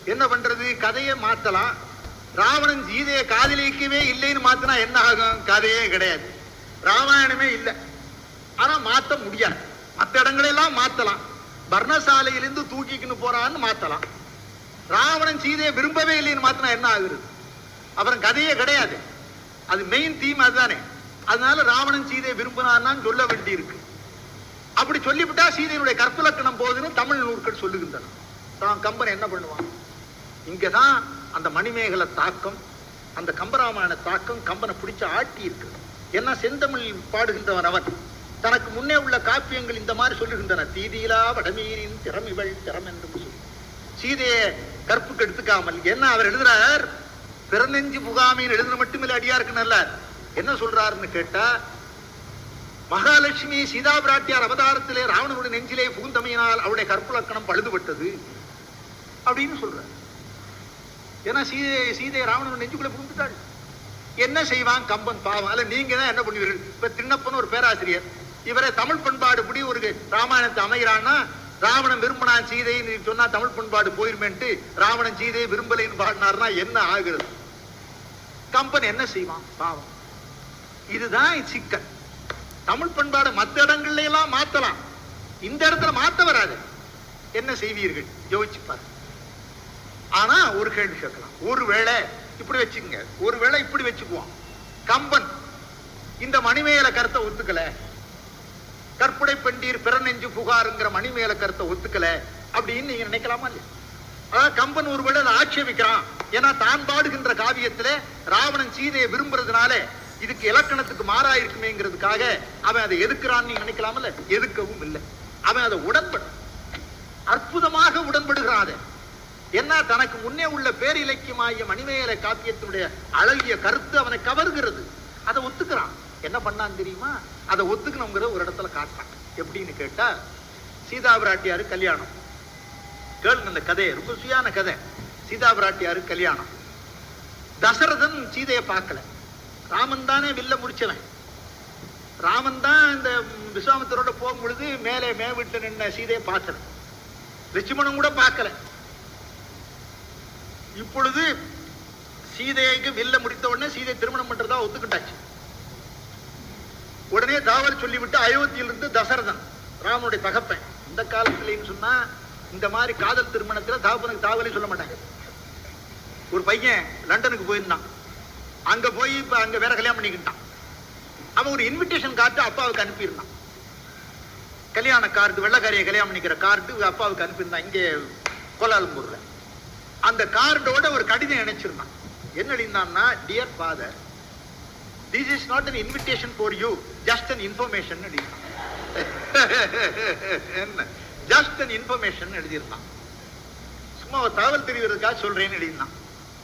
என்ன பண்றது கதையை மாத்தலாம் ராவணன் சீதையை காதலிக்கவே இல்லைன்னு மாத்தினா என்ன ஆகும் கதையே கிடையாது ராமாயணமே இல்லை ஆனா மாத்த முடியாது மற்ற இடங்களெல்லாம் மாத்தலாம் பர்ணசாலையிலிருந்து தூக்கிக்கின்னு போறான்னு மாத்தலாம் ராவணன் சீதையை விரும்பவே இல்லைன்னு மாத்தினா என்ன ஆகுறது அப்புறம் கதையே கிடையாது அது மெயின் தீம் அதுதானே அதனால ராவணன் சீதையை விரும்பினான்னு சொல்ல வேண்டியிருக்கு அப்படி சொல்லிவிட்டா சீதையினுடைய கற்பலக்கணம் போகுதுன்னு தமிழ் நூற்கள் சொல்லுகின்றன தான் கம்பன் என்ன பண்ணுவான் இங்கதான் அந்த மணிமேகலை தாக்கம் அந்த கம்பராமாயண தாக்கம் கம்பனை பிடிச்சு ஆட்டி இருக்கு ஏன்னா செந்தமிழ் பாடுகின்றவன் அவன் தனக்கு முன்னே உள்ள காப்பியங்கள் இந்த மாதிரி சொல்லுகின்றன தீதியிலா வடமீனின் திறமிவள் திறம் என்று சொல்லி சீதையை கற்புக்கு எடுத்துக்காமல் என்ன அவர் எழுதுறார் பிறநெஞ்சு புகாமின்னு எழுதுன மட்டுமில்ல அடியாருக்கு நல்ல என்ன சொல்றாருன்னு கேட்டா மகாலட்சுமி சீதா பிராட்டியார் அவதாரத்திலே ராவணனுடைய நெஞ்சிலே புகுந்தமையினால் அவருடைய கற்புலக்கணம் பழுதுபட்டது அப்படின்னு சொல்றார் ஏன்னா சீதை சீதை ராவணன் நெஞ்சுக்குள்ள புகுந்துட்டாள் என்ன செய்வான் கம்பன் பாவம் அல்ல நீங்க தான் என்ன பண்ணுவீர்கள் இப்ப திண்ணப்பன் ஒரு பேராசிரியர் இவரை தமிழ் பண்பாடு படி ஒரு ராமாயணத்தை அமைகிறான்னா ராவணன் விரும்பினான் சீதைன்னு சொன்னா தமிழ் பண்பாடு போயிருமேன்ட்டு ராவணன் சீதையை விரும்பலைன்னு பாடினார்னா என்ன ஆகுறது கம்பன் என்ன செய்வான் பாவம் இதுதான் சிக்கல் தமிழ் பண்பாடு மற்ற இடங்கள்ல எல்லாம் மாத்தலாம் இந்த இடத்துல மாத்த வராது என்ன செய்வீர்கள் யோசிச்சு பாருங்க ஆனா ஒரு கேள்வி கேட்கலாம் ஒருவேளை இப்படி வச்சுக்கங்க ஒருவேளை இப்படி வச்சுக்குவோம் கம்பன் இந்த மணிமேல கருத்தை ஒத்துக்கல கற்புடை பெண்டீர் பிறநெஞ்சு புகாருங்கிற மணிமேல கருத்தை ஒத்துக்கல அப்படின்னு நீங்க நினைக்கலாமா இல்லையா அதாவது கம்பன் ஒருவேளை அதை ஆட்சேபிக்கிறான் ஏன்னா தான் பாடுகின்ற காவியத்துல ராவணன் சீதையை விரும்புறதுனால இதுக்கு இலக்கணத்துக்கு மாறா இருக்குமேங்கிறதுக்காக அவன் அதை எதுக்குறான்னு நீங்க நினைக்கலாமல்ல எதுக்கவும் இல்லை அவன் அதை உடன்படு அற்புதமாக உடன்படுகிறான் அதை என்ன தனக்கு முன்னே உள்ள பேரிலக்கியமாகிய மணிமேல காப்பியத்தினுடைய அழகிய கருத்து அவனை கவர்கிறது அதை ஒத்துக்கிறான் என்ன பண்ணான் தெரியுமா அதை ஒத்துக்கணுங்கிற ஒரு இடத்துல காட்டான் எப்படின்னு கேட்டா சீதா பிராட்டியாரு கல்யாணம் கேளுங்க இந்த கதையை ரொம்ப சுயான கதை சீதா பிராட்டியாரு கல்யாணம் தசரதன் சீதையை பார்க்கல ராமன் தானே வில்ல முடிச்சவன் ராமன் தான் இந்த விஸ்வாமித்தரோட போகும் பொழுது மேலே மே வீட்டுல நின்ன சீதையை பார்த்தது லட்சுமணன் கூட பார்க்கல இப்பொழுது சீதைக்கு வில்ல முடித்த உடனே சீதை திருமணம் பண்றதா ஒத்துக்கிட்டாச்சு உடனே தாவல் சொல்லிவிட்டு அயோத்தியிலிருந்து தசரதன் ராமனுடைய தகப்பன் இந்த காலத்துலன்னு சொன்னா இந்த மாதிரி காதல் திருமணத்துல தகப்பனுக்கு தாவலே சொல்ல மாட்டாங்க ஒரு பையன் லண்டனுக்கு போயிருந்தான் அங்க போய் இப்ப அங்க வேற கல்யாணம் பண்ணிக்கிட்டான் அவன் ஒரு இன்விடேஷன் கார்டு அப்பாவுக்கு அனுப்பியிருந்தான் கல்யாண கார்டு வெள்ளக்காரியை கல்யாணம் பண்ணிக்கிற கார்டு அப்பாவுக்கு அனுப்பியிருந்தான் இங்கே கோலாலம்பூர்ல அந்த கார்டோட ஒரு கடிதம் இணைச்சிருந்தான் என்ன எழுதினான்னா dear father this is not an invitation for you just an information எழுதியிருந்தான் என்ன ஜஸ்ட் an இன்ஃபர்மேஷன் எழுதியிருந்தான் சும்மா ஒரு தகவல் தெரிவதற்காக சொல்றேன்னு எழுதியிருந்தான்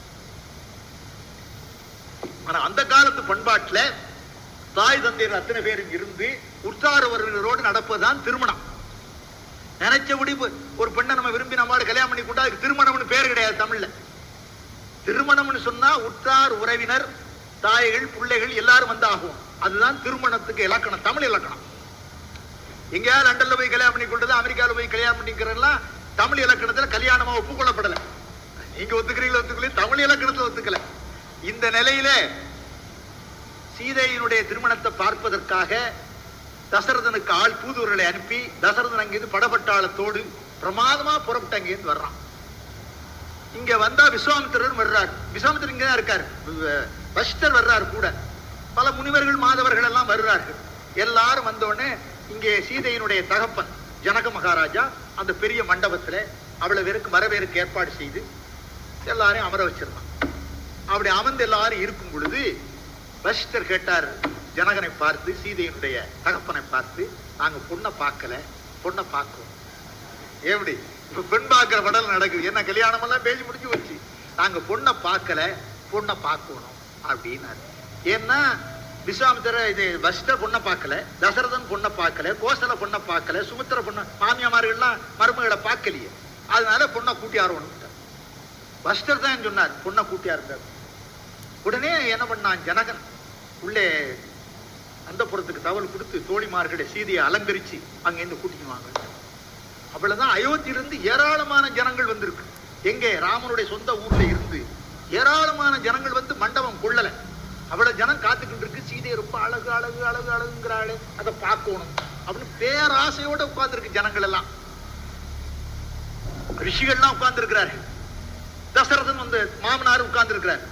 ஆனா அந்த காலத்து பண்பாட்டுல தாய் தந்தையர் அத்தனை பேரும் இருந்து உற்றார் உறவினரோடு நடப்பதுதான் திருமணம் நினைச்சபடி இப்ப ஒரு பெண்ணை நம்ம விரும்பி நம்மளோட கல்யாணம் பண்ணி கொண்டா அதுக்கு திருமணம்னு பேர் கிடையாது தமிழ்ல திருமணம்னு சொன்னா உற்றார் உறவினர் தாய்கள் பிள்ளைகள் எல்லாரும் வந்து ஆகும் அதுதான் திருமணத்துக்கு இலக்கணம் தமிழ் இலக்கணம் எங்கேயாவது லண்டன்ல போய் கல்யாணம் பண்ணி கொண்டது அமெரிக்காவில் போய் கல்யாணம் பண்ணிக்கிறதெல்லாம் தமிழ் இலக்கணத்துல கல்யாணமா ஒப்புக்கொள்ளப்படல நீங்க ஒத்துக்கிறீங்களா ஒத்துக்கல தமிழ் இலக்கணத்துல ஒத்துக்கல இந்த நிலையில சீதையினுடைய திருமணத்தை பார்ப்பதற்காக தசரதனுக்கு ஆள் தூதுவர்களை அனுப்பி தசரதன் அங்கிருந்து படபட்டாளத்தோடு பிரமாதமா புறப்பட்டு அங்கிருந்து வர்றான் இங்க வந்தா விஸ்வாமித்திரர் வர்றார் விஸ்வாமித்திரர் இங்க தான் இருக்காரு வ- வசிஷ்டர் வர்றார் கூட பல முனிவர்கள் மாதவர்கள் எல்லாம் வருகிறார்கள் எல்லாரும் வந்த உடனே இங்கே சீதையினுடைய தகப்பன் ஜனக மகாராஜா அந்த பெரிய மண்டபத்துல அவளை வெறுக்கு வரவேற்கு ஏற்பாடு செய்து எல்லாரையும் அமர வச்சிருந்தான் அப்படி அமர்ந்து எல்லாரும் இருக்கும் பொழுது வசிஷ்டர் கேட்டார் ஜனகனை பார்த்து சீதையினுடைய தகப்பனை பார்த்து நாங்க பொண்ணை பார்க்கல பொண்ணை பார்க்கிறோம் எப்படி இப்ப பெண் பார்க்கிற படம் நடக்குது என்ன கல்யாணம் எல்லாம் பேசி முடிஞ்சு வச்சு நாங்க பொண்ணை பார்க்கல பொண்ணை பார்க்கணும் அப்படின்னாரு ஏன்னா விஸ்வாமித்திர இது வசிஷ்டர் பொண்ணை பார்க்கல தசரதன் பொண்ணை பார்க்கல கோசல பொண்ணை பார்க்கல சுமித்திர பொண்ணை மாமியாமார்கள்லாம் மருமகளை பார்க்கலையே அதனால பொண்ணை கூட்டியாரோன்னு வசிஷ்டர் தான் சொன்னார் பொண்ணை கூட்டியாருந்தார் உடனே என்ன பண்ணான் ஜனகன் உள்ளே அந்த புறத்துக்கு தகவல் கொடுத்து தோழிமார்களை சீதையை அலங்கரிச்சு அங்கேருந்து கூட்டிக்குவாங்க அவ்வளவுதான் அயோத்தியிலிருந்து ஏராளமான ஜனங்கள் வந்திருக்கு எங்கே ராமனுடைய சொந்த ஊர்ல இருந்து ஏராளமான ஜனங்கள் வந்து மண்டபம் கொள்ளல அவ்வளவு ஜனம் காத்துக்கிட்டு இருக்கு சீதை ரொம்ப அழகு அழகு அழகு அழகுங்கிறாளே அதை பார்க்கணும் அப்படின்னு பேராசையோட உட்கார்ந்துருக்கு ஜனங்கள் எல்லாம் ரிஷிகள்லாம் உட்கார்ந்து இருக்கிறார்கள் தசரதன் வந்து மாமனார் உட்கார்ந்து இருக்கிறார்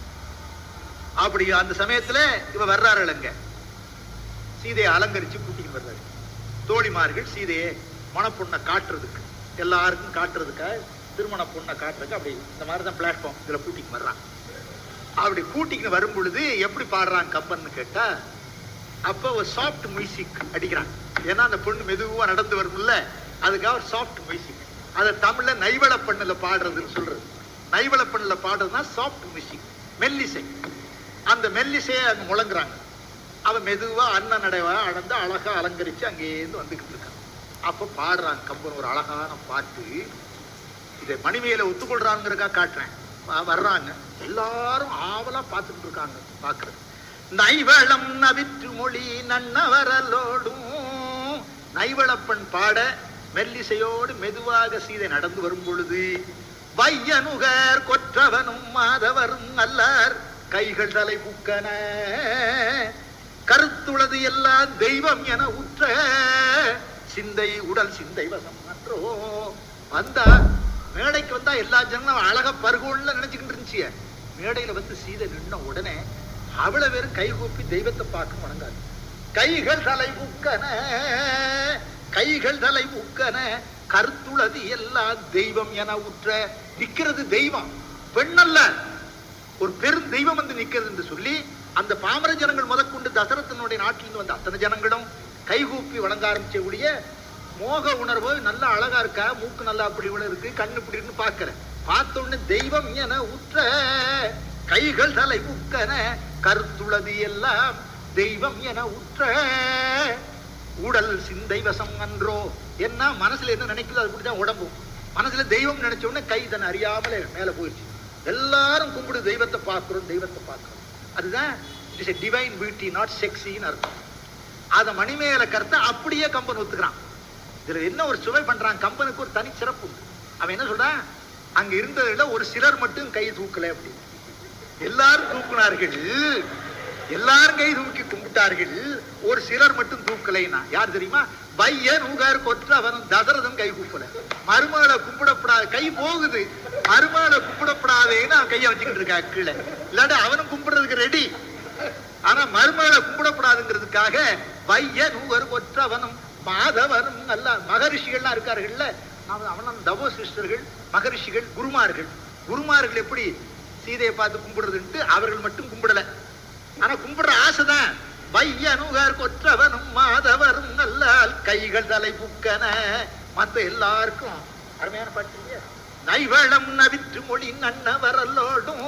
அப்படி அந்த சமயத்துல இவ வர்றாரு அங்க சீதையை அலங்கரிச்சு கூட்டிட்டு வர்றாரு தோழிமார்கள் சீதையை மணப்பொண்ணை காட்டுறதுக்கு எல்லாருக்கும் காட்டுறதுக்காக திருமண பொண்ணை காட்டுறதுக்கு அப்படி இந்த மாதிரி தான் பிளாட்ஃபார்ம் இதுல கூட்டிட்டு வர்றான் அப்படி கூட்டிட்டு வரும் பொழுது எப்படி பாடுறான் கம்பன்னு கேட்டா அப்ப ஒரு சாஃப்ட் மியூசிக் அடிக்கிறான் ஏன்னா அந்த பொண்ணு மெதுவா நடந்து வரும்ல அதுக்காக ஒரு சாஃப்ட் மியூசிக் அதை தமிழ்ல நைவள பண்ணுல பாடுறதுன்னு சொல்றது நைவள பண்ணுல பாடுறதுனா சாஃப்ட் மியூசிக் மெல்லிசை அந்த மெல்லிசையை அங்க முழங்குறாங்க அவன் மெதுவா அண்ணன் நடைவா அடந்து அழகா அலங்கரிச்சு அங்கேருந்து வந்துகிட்டு இருக்கான் அப்ப பாடுறான் கம்பன் ஒரு அழகான பாட்டு இதை மணிமேல ஒத்துக்கொள்றாங்கிறக்கா காட்டுறேன் வ- வர்றாங்க எல்லாரும் ஆவலா பார்த்துட்டு இருக்காங்க பாக்குறது நைவளம் நவிற்று மொழி நன்னவரலோடும் நைவளப்பன் பாட மெல்லிசையோடு மெதுவாக சீதை நடந்து வரும் பொழுது வையனுகர் கொற்றவனும் மாதவரும் அல்லர் கைகள் தலை புக்கன கருத்துளது எல்லாம் தெய்வம் என உற்ற சிந்தை உடல் சிந்தை வசம் அன்றோ வந்தா மேடைக்கு வந்தா எல்லா ஜனங்களும் அழகா பருகோன்ல நினைச்சுக்கிட்டு இருந்துச்சு மேடையில வந்து சீதை நின்ன உடனே அவ்வளவு பேரும் கை கூப்பி தெய்வத்தை பார்க்க வணங்காது கைகள் தலை முக்கன கைகள் தலை முக்கன கருத்துளது எல்லாம் தெய்வம் என உற்ற நிக்கிறது தெய்வம் பெண்ணல்ல ஒரு பெரும் தெய்வம் வந்து நிக்கிறது என்று சொல்லி அந்த பாமர ஜனங்கள் முதற்கொண்டு தசரதனுடைய நாட்டிலிருந்து வந்த அத்தனை ஜனங்களும் கைகூப்பி வணங்க ஆரம்பிச்சக்கூடிய மோக உணர்வு நல்லா அழகா இருக்கா மூக்கு நல்லா அப்படி இவ்வளவு இருக்கு கண்ணு இப்படி இருக்குன்னு பாக்குறேன் பார்த்த உடனே தெய்வம் என உற்ற கைகள் தலை முக்கன கருத்துளது எல்லாம் தெய்வம் என உற்ற உடல் சிந்தை வசம் அன்றோ என்ன மனசுல என்ன நினைக்குதோ அது அப்படிதான் உடம்பும் மனசுல தெய்வம் நினைச்ச உடனே கை தன்னை அறியாமலே மேல போயிடுச்சு எல்லாரும் கும்பிடு தெய்வத்தை பார்க்கிறோம் தெய்வத்தை பார்க்கிறோம் அதுதான் it's a divine beauty not செக்ஸின்னு அர்த்தம் அதை மணிமேல கருத்தை அப்படியே கம்பன் ஒத்துக்கிறான் இதுல என்ன ஒரு சுவை பண்றான் கம்பனுக்கு ஒரு தனி சிறப்பு உண்டு. அவன் என்ன சொல்றான் அங்க இருந்ததுல ஒரு சிலர் மட்டும் கை தூக்கல அப்படின்னு எல்லாரும் தூக்குனார்கள் எல்லாரும் கை தூக்கி கும்பிட்டார்கள் ஒரு சிலர் மட்டும் தூக்கலைன்னா யார் தெரியுமா பையன் உகார் கொற்றவன் தசரதன் கை கூப்பல மருமகளை கும்பிடப்படாது கை போகுது மருமகளை கும்பிடப்படாதேன்னு அவன் கையை வச்சுக்கிட்டு இருக்கா கீழே இல்லாட்டி அவனும் கும்பிடுறதுக்கு ரெடி ஆனா மருமகளை கும்பிடப்படாதுங்கிறதுக்காக பையன் உகர் கொற்றவனும் மாதவனும் நல்ல மகரிஷிகள்லாம் இருக்கார்கள்ல அவன் அவனும் தவோ சிஸ்டர்கள் மகரிஷிகள் குருமார்கள் குருமார்கள் எப்படி சீதையை பார்த்து கும்பிடுறதுன்ட்டு அவர்கள் மட்டும் கும்பிடல ஆனா கும்பிடுற ஆசைதான் வையனுகர் கொற்றவனும் மாதவரும் நல்லால் கைகள் தலை புக்கன மத்த எல்லாருக்கும் அருமையான பாட்டு இல்லையா நைவளம் நவிற்று மொழி நன்னவரல்லோடும்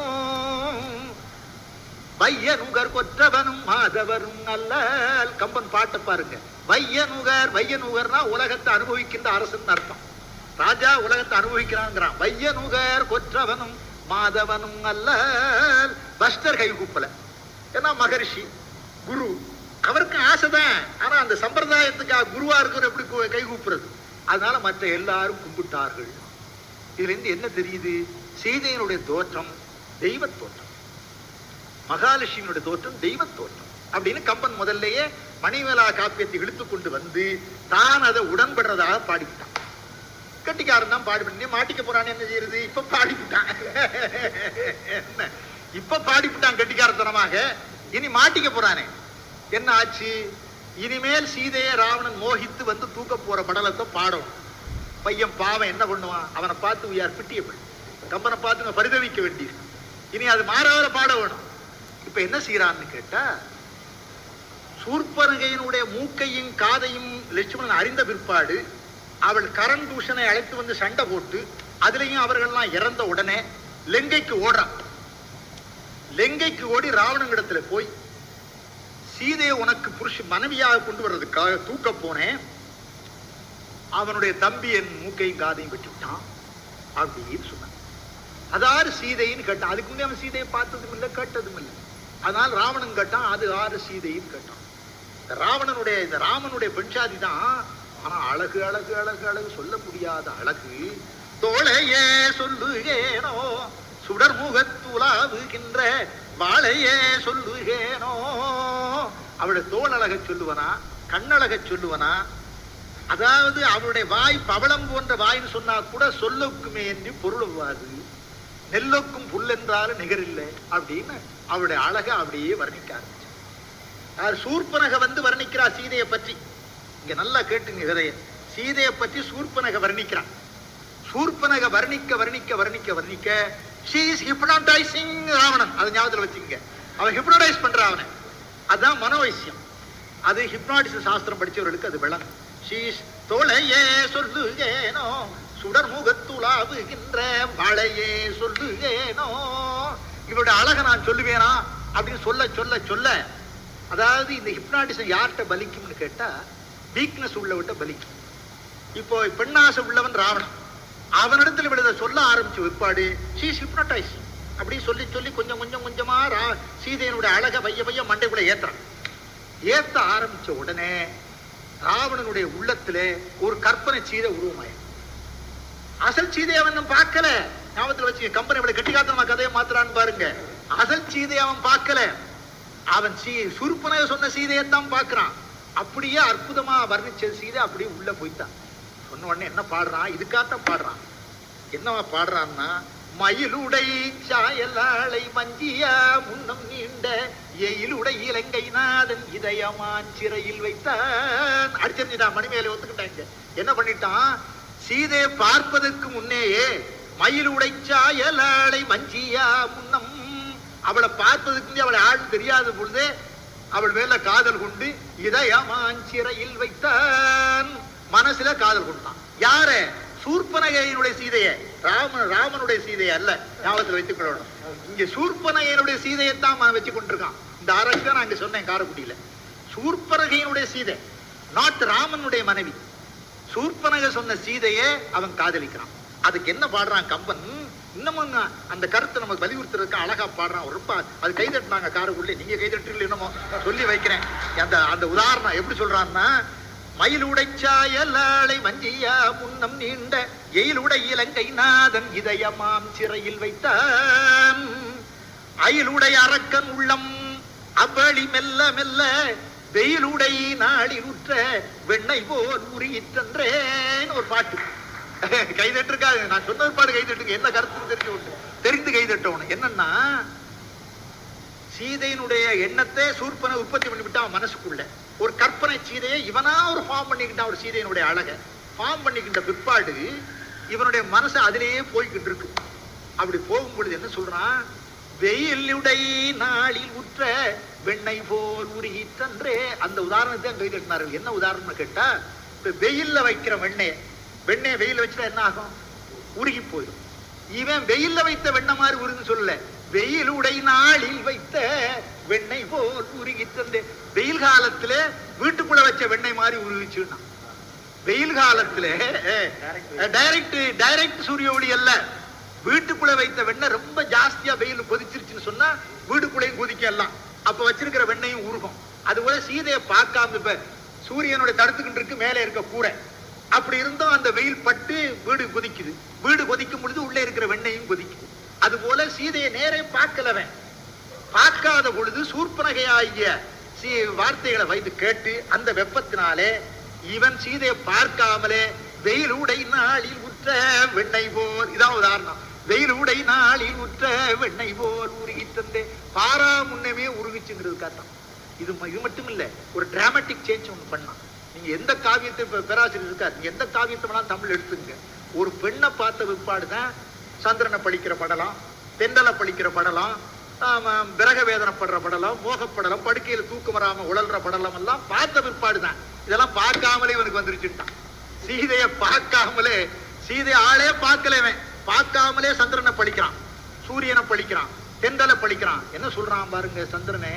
வையனுகர் கொற்றவனும் மாதவரும் நல்லால் கம்பன் பாட்டை பாருங்க வையனுகர் வையனுகர்னா உலகத்தை அனுபவிக்கின்ற அரசன் அர்த்தம் ராஜா உலகத்தை அனுபவிக்கிறாங்கிறான் வையனுகர் கொற்றவனும் மாதவனும் அல்லல் பஸ்டர் கை கூப்பல ஏன்னா மகரிஷி குரு அவருக்கு ஆசைதான் ஆனா அந்த சம்பிரதாயத்துக்காக குருவா இருக்கிற எப்படி கு- கை கூப்புறது அதனால மற்ற எல்லாரும் கும்பிட்டார்கள் இதுல இருந்து என்ன தெரியுது சீதையினுடைய தோற்றம் தெய்வ தோற்றம் மகாலட்சுமியினுடைய தோற்றம் தெய்வ தோற்றம் அப்படின்னு கம்பன் முதல்லயே மணிமேலா காப்பியத்தை இழுத்து கொண்டு வந்து தான் அதை உடன்படுறதாக பாடிவிட்டான் கட்டிக்காரன் தான் பாடிவிட்டு மாட்டிக்க போறான்னு என்ன செய்யறது இப்ப பாடிவிட்டான் என்ன இப்ப பாடிவிட்டான் கட்டிக்காரத்தனமாக இனி மாட்டிக்க போறானே என்ன ஆச்சு இனிமேல் சீதையை ராவணன் மோகித்து வந்து தூக்க போற படலத்தை பாடணும் பையன் பாவம் என்ன பண்ணுவான் அவனை பார்த்து யார் பிட்டியப்படி கம்பனை பார்த்து பரிதவிக்க வேண்டியது இனி அது மாறாத பாட வேணும் இப்ப என்ன செய்யறான்னு கேட்டா சூர்பனகையினுடைய மூக்கையும் காதையும் லட்சுமணன் அறிந்த பிற்பாடு அவள் கரண் தூஷனை அழைத்து வந்து சண்டை போட்டு அதுலயும் அவர்கள்லாம் இறந்த உடனே லெங்கைக்கு ஓடுறான் லெங்கைக்கு ஓடி ராவணனிடத்துல போய் சீதையை உனக்கு புருஷ மனைவியாக கொண்டு வர்றதுக்காக தூக்க போனேன் அவனுடைய தம்பி என் மூக்கையும் காதையும் வெட்டி விட்டான் அப்படின்னு சொன்னான் அதாரு சீதைன்னு கேட்டான் அதுக்கு முன்னே அவன் சீதையை பார்த்ததும் இல்லை கேட்டதும் இல்லை அதனால் ராவணன் கேட்டான் அது ஆறு சீதைன்னு கேட்டான் இந்த ராவணனுடைய இந்த ராமனுடைய பெண்சாதி தான் ஆனா அழகு அழகு அழகு அழகு சொல்ல முடியாத அழகு தோளையே சொல்லுகேனோ சுடர் முகத்துலாவுகின்ற வாழையே சொல்லுகேனோ அவளுடைய தோல் அழக சொல்லுவனா கண்ணழக சொல்லுவனா அதாவது அவளுடைய வாய் பவளம் போன்ற வாயின்னு சொன்னா கூட சொல்லுக்குமே என்று பொருளுவாது நெல்லொக்கும் புல் என்றாலும் நிகரில்லை அப்படின்னு அவளுடைய அழக அப்படியே வர்ணிக்க ஆரம்பிச்சு யார் சூர்பனக வந்து வர்ணிக்கிறா சீதையை பற்றி இங்க நல்லா கேட்டுங்க கதையை சீதையை பற்றி சூர்பனக வர்ணிக்கிறான் சூர்பனக வர்ணிக்க வர்ணிக்க வர்ணிக்க வர்ணிக்க she is hypnotizing ராவணன் அதை ஞாபகத்துல வச்சுங்க அவன் ஹிப்னோடைஸ் பண்ற அவனை அதான் மனோவைசியம் அது ஹிப்னாட்டிச சாஸ்திரம் படிச்சவர்களுக்கு அது விளங்கும் ஷீஸ் தோளையே சொல்லுகேனோ சுடர் முகத்துலாவுகின்ற மழையே சொல்லுகேனோ இவருடைய அழகை நான் சொல்லுவேனா அப்படின்னு சொல்ல சொல்ல சொல்ல அதாவது இந்த ஹிப்னாட்டிசம் யார்கிட்ட பலிக்கும்னு கேட்டா வீக்னஸ் உள்ளவட்ட பலிக்கும் இப்போ பெண்ணாசை உள்ளவன் ராவணன் அவனிடத்துல விழுத சொல்ல ஆரம்பிச்ச விற்பாடு ஷீஸ் ஹிப்னடைஸ் அப்படி சொல்லி சொல்லி கொஞ்சம் கொஞ்சம் கொஞ்சமா ரா- சீதையனுடைய அழக பைய பைய மண்டைக்குள்ள ஏத்துறான் ஏத்த ஆரம்பிச்ச உடனே ராவணனுடைய உள்ளத்திலே ஒரு கற்பனை சீதை உருவமாய் அசல் சீதை அவன் இன்னும் பார்க்கல ஞாபகத்துல வச்சு கம்பெனி இவ்வளவு கெட்டிக்காத்தனமா கதையை மாத்துறான்னு பாருங்க அசல் சீதை அவன் பார்க்கல அவன் சீ சுருப்பனைய சொன்ன சீதையைத்தான் பார்க்கறான் அப்படியே அற்புதமா வர்ணிச்ச சீதை அப்படியே உள்ள போய்த்தான் சொன்ன உடனே என்ன பாடுறான் இதுக்காகத்தான் பாடுறான் என்னவா பாடுறான்னா மயிலுடை சாயலாளை மஞ்சியா முன்னம் நீண்ட எயிலுடை இலங்கை நாதன் இதயமான் சிறையில் வைத்தான் அடிச்சிருந்துட்டான் மணிமேலை ஒத்துக்கிட்டாங்க என்ன பண்ணிட்டான் சீதையை பார்ப்பதற்கு முன்னேயே மயிலுடை சாயலாளை மஞ்சியா முன்னம் அவளை பார்ப்பதற்கு முன்னே அவளை ஆள் தெரியாத பொழுதே அவள் மேல காதல் கொண்டு இதயமான் சிறையில் வைத்தான் மனசுல காதல் கொண்டான் யார சூர்பனகையினுடைய சீதையை ராம ராமனுடைய சீதையை அல்ல ஞாபகத்தில் வைத்துக் கொள்ளணும் இங்க சூர்பனகையினுடைய சீதையைத்தான் அவன் வச்சு கொண்டிருக்கான் இந்த ஆராய்ச்சி நான் இங்க சொன்னேன் காரைக்குடியில சூர்பனகையினுடைய சீதை நாட் ராமனுடைய மனைவி சூர்பனக சொன்ன சீதையை அவன் காதலிக்கிறான் அதுக்கு என்ன பாடுறான் கம்பன் இன்னமும் நான் அந்த கருத்தை நமக்கு வலியுறுத்துறதுக்கு அழகா பாடுறான் ரொம்ப அது கைதட்டினாங்க காருக்குள்ளே நீங்க கைதட்டுல என்னமோ சொல்லி வைக்கிறேன் அந்த அந்த உதாரணம் எப்படி சொல்றான்னா மயிலுடைச்சாயலாளை வஞ்சியா முன்னம் நீண்ட எயிலுடை இலங்கை நாதன் இதயமாம் சிறையில் வைத்தான் அயிலுடை அரக்கன் உள்ளம் அவ்வழி மெல்ல மெல்ல வெயிலுடை நாளில் உற்ற வெண்ணெய் போல் உரியிற்றன்றேன் ஒரு பாட்டு கைதட்டு இருக்காது நான் சொன்னது பாடு கைதட்டுங்க என்ன கருத்து தெரிஞ்சு கொண்டு தெரிந்து கைதட்டவனு என்னன்னா சீதையினுடைய எண்ணத்தை சூர்பனை உற்பத்தி பண்ணி விட்டான் மனசுக்குள்ள ஒரு கற்பனை சீதையை இவனா ஒரு ஃபார்ம் பண்ணிக்கிட்டான் ஒரு சீதையினுடைய அழகை ஃபார்ம் பண்ணிக்கிட்ட பிற்பாடு இவனுடைய மனசு அதிலேயே போய்கிட்டு இருக்கு அப்படி போகும் பொழுது என்ன சொல்றான் வெயிலுடை நாளில் உற்ற வெண்ணெய் போல் உருகிற்றன்றே அந்த உதாரணத்தை அங்க கைதட்டினார்கள் என்ன உதாரணம்னு கேட்டா இப்ப வெயில்ல வைக்கிற வெண்ணெய் வெண்ணெய் வெயில்ல வச்சுட்டா என்ன ஆகும் உருகி போயிடும் இவன் வெயில்ல வைத்த வெண்ணெய் மாதிரி உருகுன்னு சொல்லல வெயிலுடை நாளில் வைத்த வெண்ணெய் போல் உருகி தந்து வெயில் காலத்துல வீட்டுக்குள்ள வச்ச வெண்ணெய் மாதிரி உருகிச்சுன்னா வெயில் காலத்துல டைரக்ட் டைரக்ட் சூரிய ஒளி அல்ல வீட்டுக்குள்ள வைத்த வெண்ணெய் ரொம்ப ஜாஸ்தியா வெயில் கொதிச்சிருச்சுன்னு சொன்னா வீட்டுக்குள்ளேயும் கொதிக்க எல்லாம் அப்ப வச்சிருக்கிற வெண்ணையும் உருகும் அது போல சீதையை பார்க்காம இப்ப சூரியனுடைய தடுத்துக்கிட்டு இருக்கு மேலே இருக்க கூரை அப்படி இருந்தும் அந்த வெயில் பட்டு வீடு கொதிக்குது வீடு கொதிக்கும் பொழுது உள்ளே இருக்கிற வெண்ணையும் கொதிக்குது அது போல சீதையை நேரே பார்க்கலவன் பார்க்காத பொழுது சூர்பனகையாகிய சீ வார்த்தைகளை வைத்து கேட்டு அந்த வெப்பத்தினாலே இவன் சீதையை பார்க்காமலே வெயில் உடை நாளில் உற்ற வெண்ணெய் போல் இதான் உதாரணம் வெயில் உடை நாளில் உற்ற வெண்ணெய் போல் உருகி தந்தே பாரா முன்னமே உருகிச்சுங்கிறது காட்டம் இது ம- இது மட்டும் இல்ல ஒரு டிராமாட்டிக் சேஞ்ச் ஒன்று பண்ணான் நீங்க எந்த காவியத்தை இப்ப பேராசிரியர் இருக்கார் நீங்க எந்த காவியத்தை வேணாலும் தமிழ் எடுத்துங்க ஒரு பெண்ணை பார்த்த பிற்பாடு தான் சந்திரனை பழிக்கிற படலாம் தெண்டலை பழிக்கிற படலாம் ஆமா, விரக வேதனைப்படுற படலம் மோகப்படலம் படுக்கையில தூக்கம் வராம உழல்ற படலம் எல்லாம் பார்த்த பிற்பாடு தான் இதெல்லாம் பார்க்காமலே இவனுக்கு வந்துருச்சுட்டான் சீதையை பார்க்காமலே சீதை ஆளே பார்க்கல இவன் பார்க்காமலே சந்திரனை பழிக்கிறான் சூரியனை பழிக்கிறான் தெண்டலை பழிக்கிறான் என்ன சொல்றான் பாருங்க சந்திரனே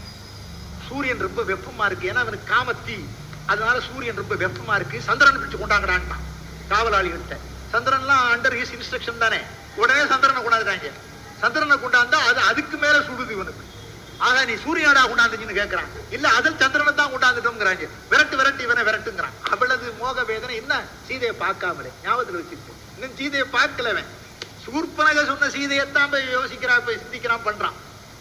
சூரியன் ரொம்ப வெப்பமா இருக்கு ஏன்னா அவனுக்கு காமத்தி அதனால சூரியன் ரொம்ப வெப்பமா இருக்கு சந்திரனை பிடிச்சு கொண்டாங்கடான்ட்டான் காவலாளிகள்கிட்ட சந்திரன்லாம் அண்டர் ஹிஸ் இன்ஸ்ட்ரக்ஷன் தானே உடனே சந்திரனை கொண்டாந்துட்டாங்க சந்திரனை கொண்டாந்தா அது அதுக்கு மேல சுடுது இவனுக்கு ஆக நீ சூரியனடா கொண்டாந்துச்சுன்னு கேட்கறான் இல்ல அதில் சந்திரனை தான் கொண்டாந்துட்டோங்கிறாங்க விரட்டு விரட்டு இவனை விரட்டுங்கிறான் அவ்வளவு மோக வேதனை என்ன சீதையை பார்க்காமலே ஞாபகத்தில் வச்சிருக்கோம் இன்னும் சீதையை பார்க்கல அவன் சூர்பனக சொன்ன சீதையைத்தான் போய் யோசிக்கிறான் போய் சிந்திக்கிறான் பண்றான்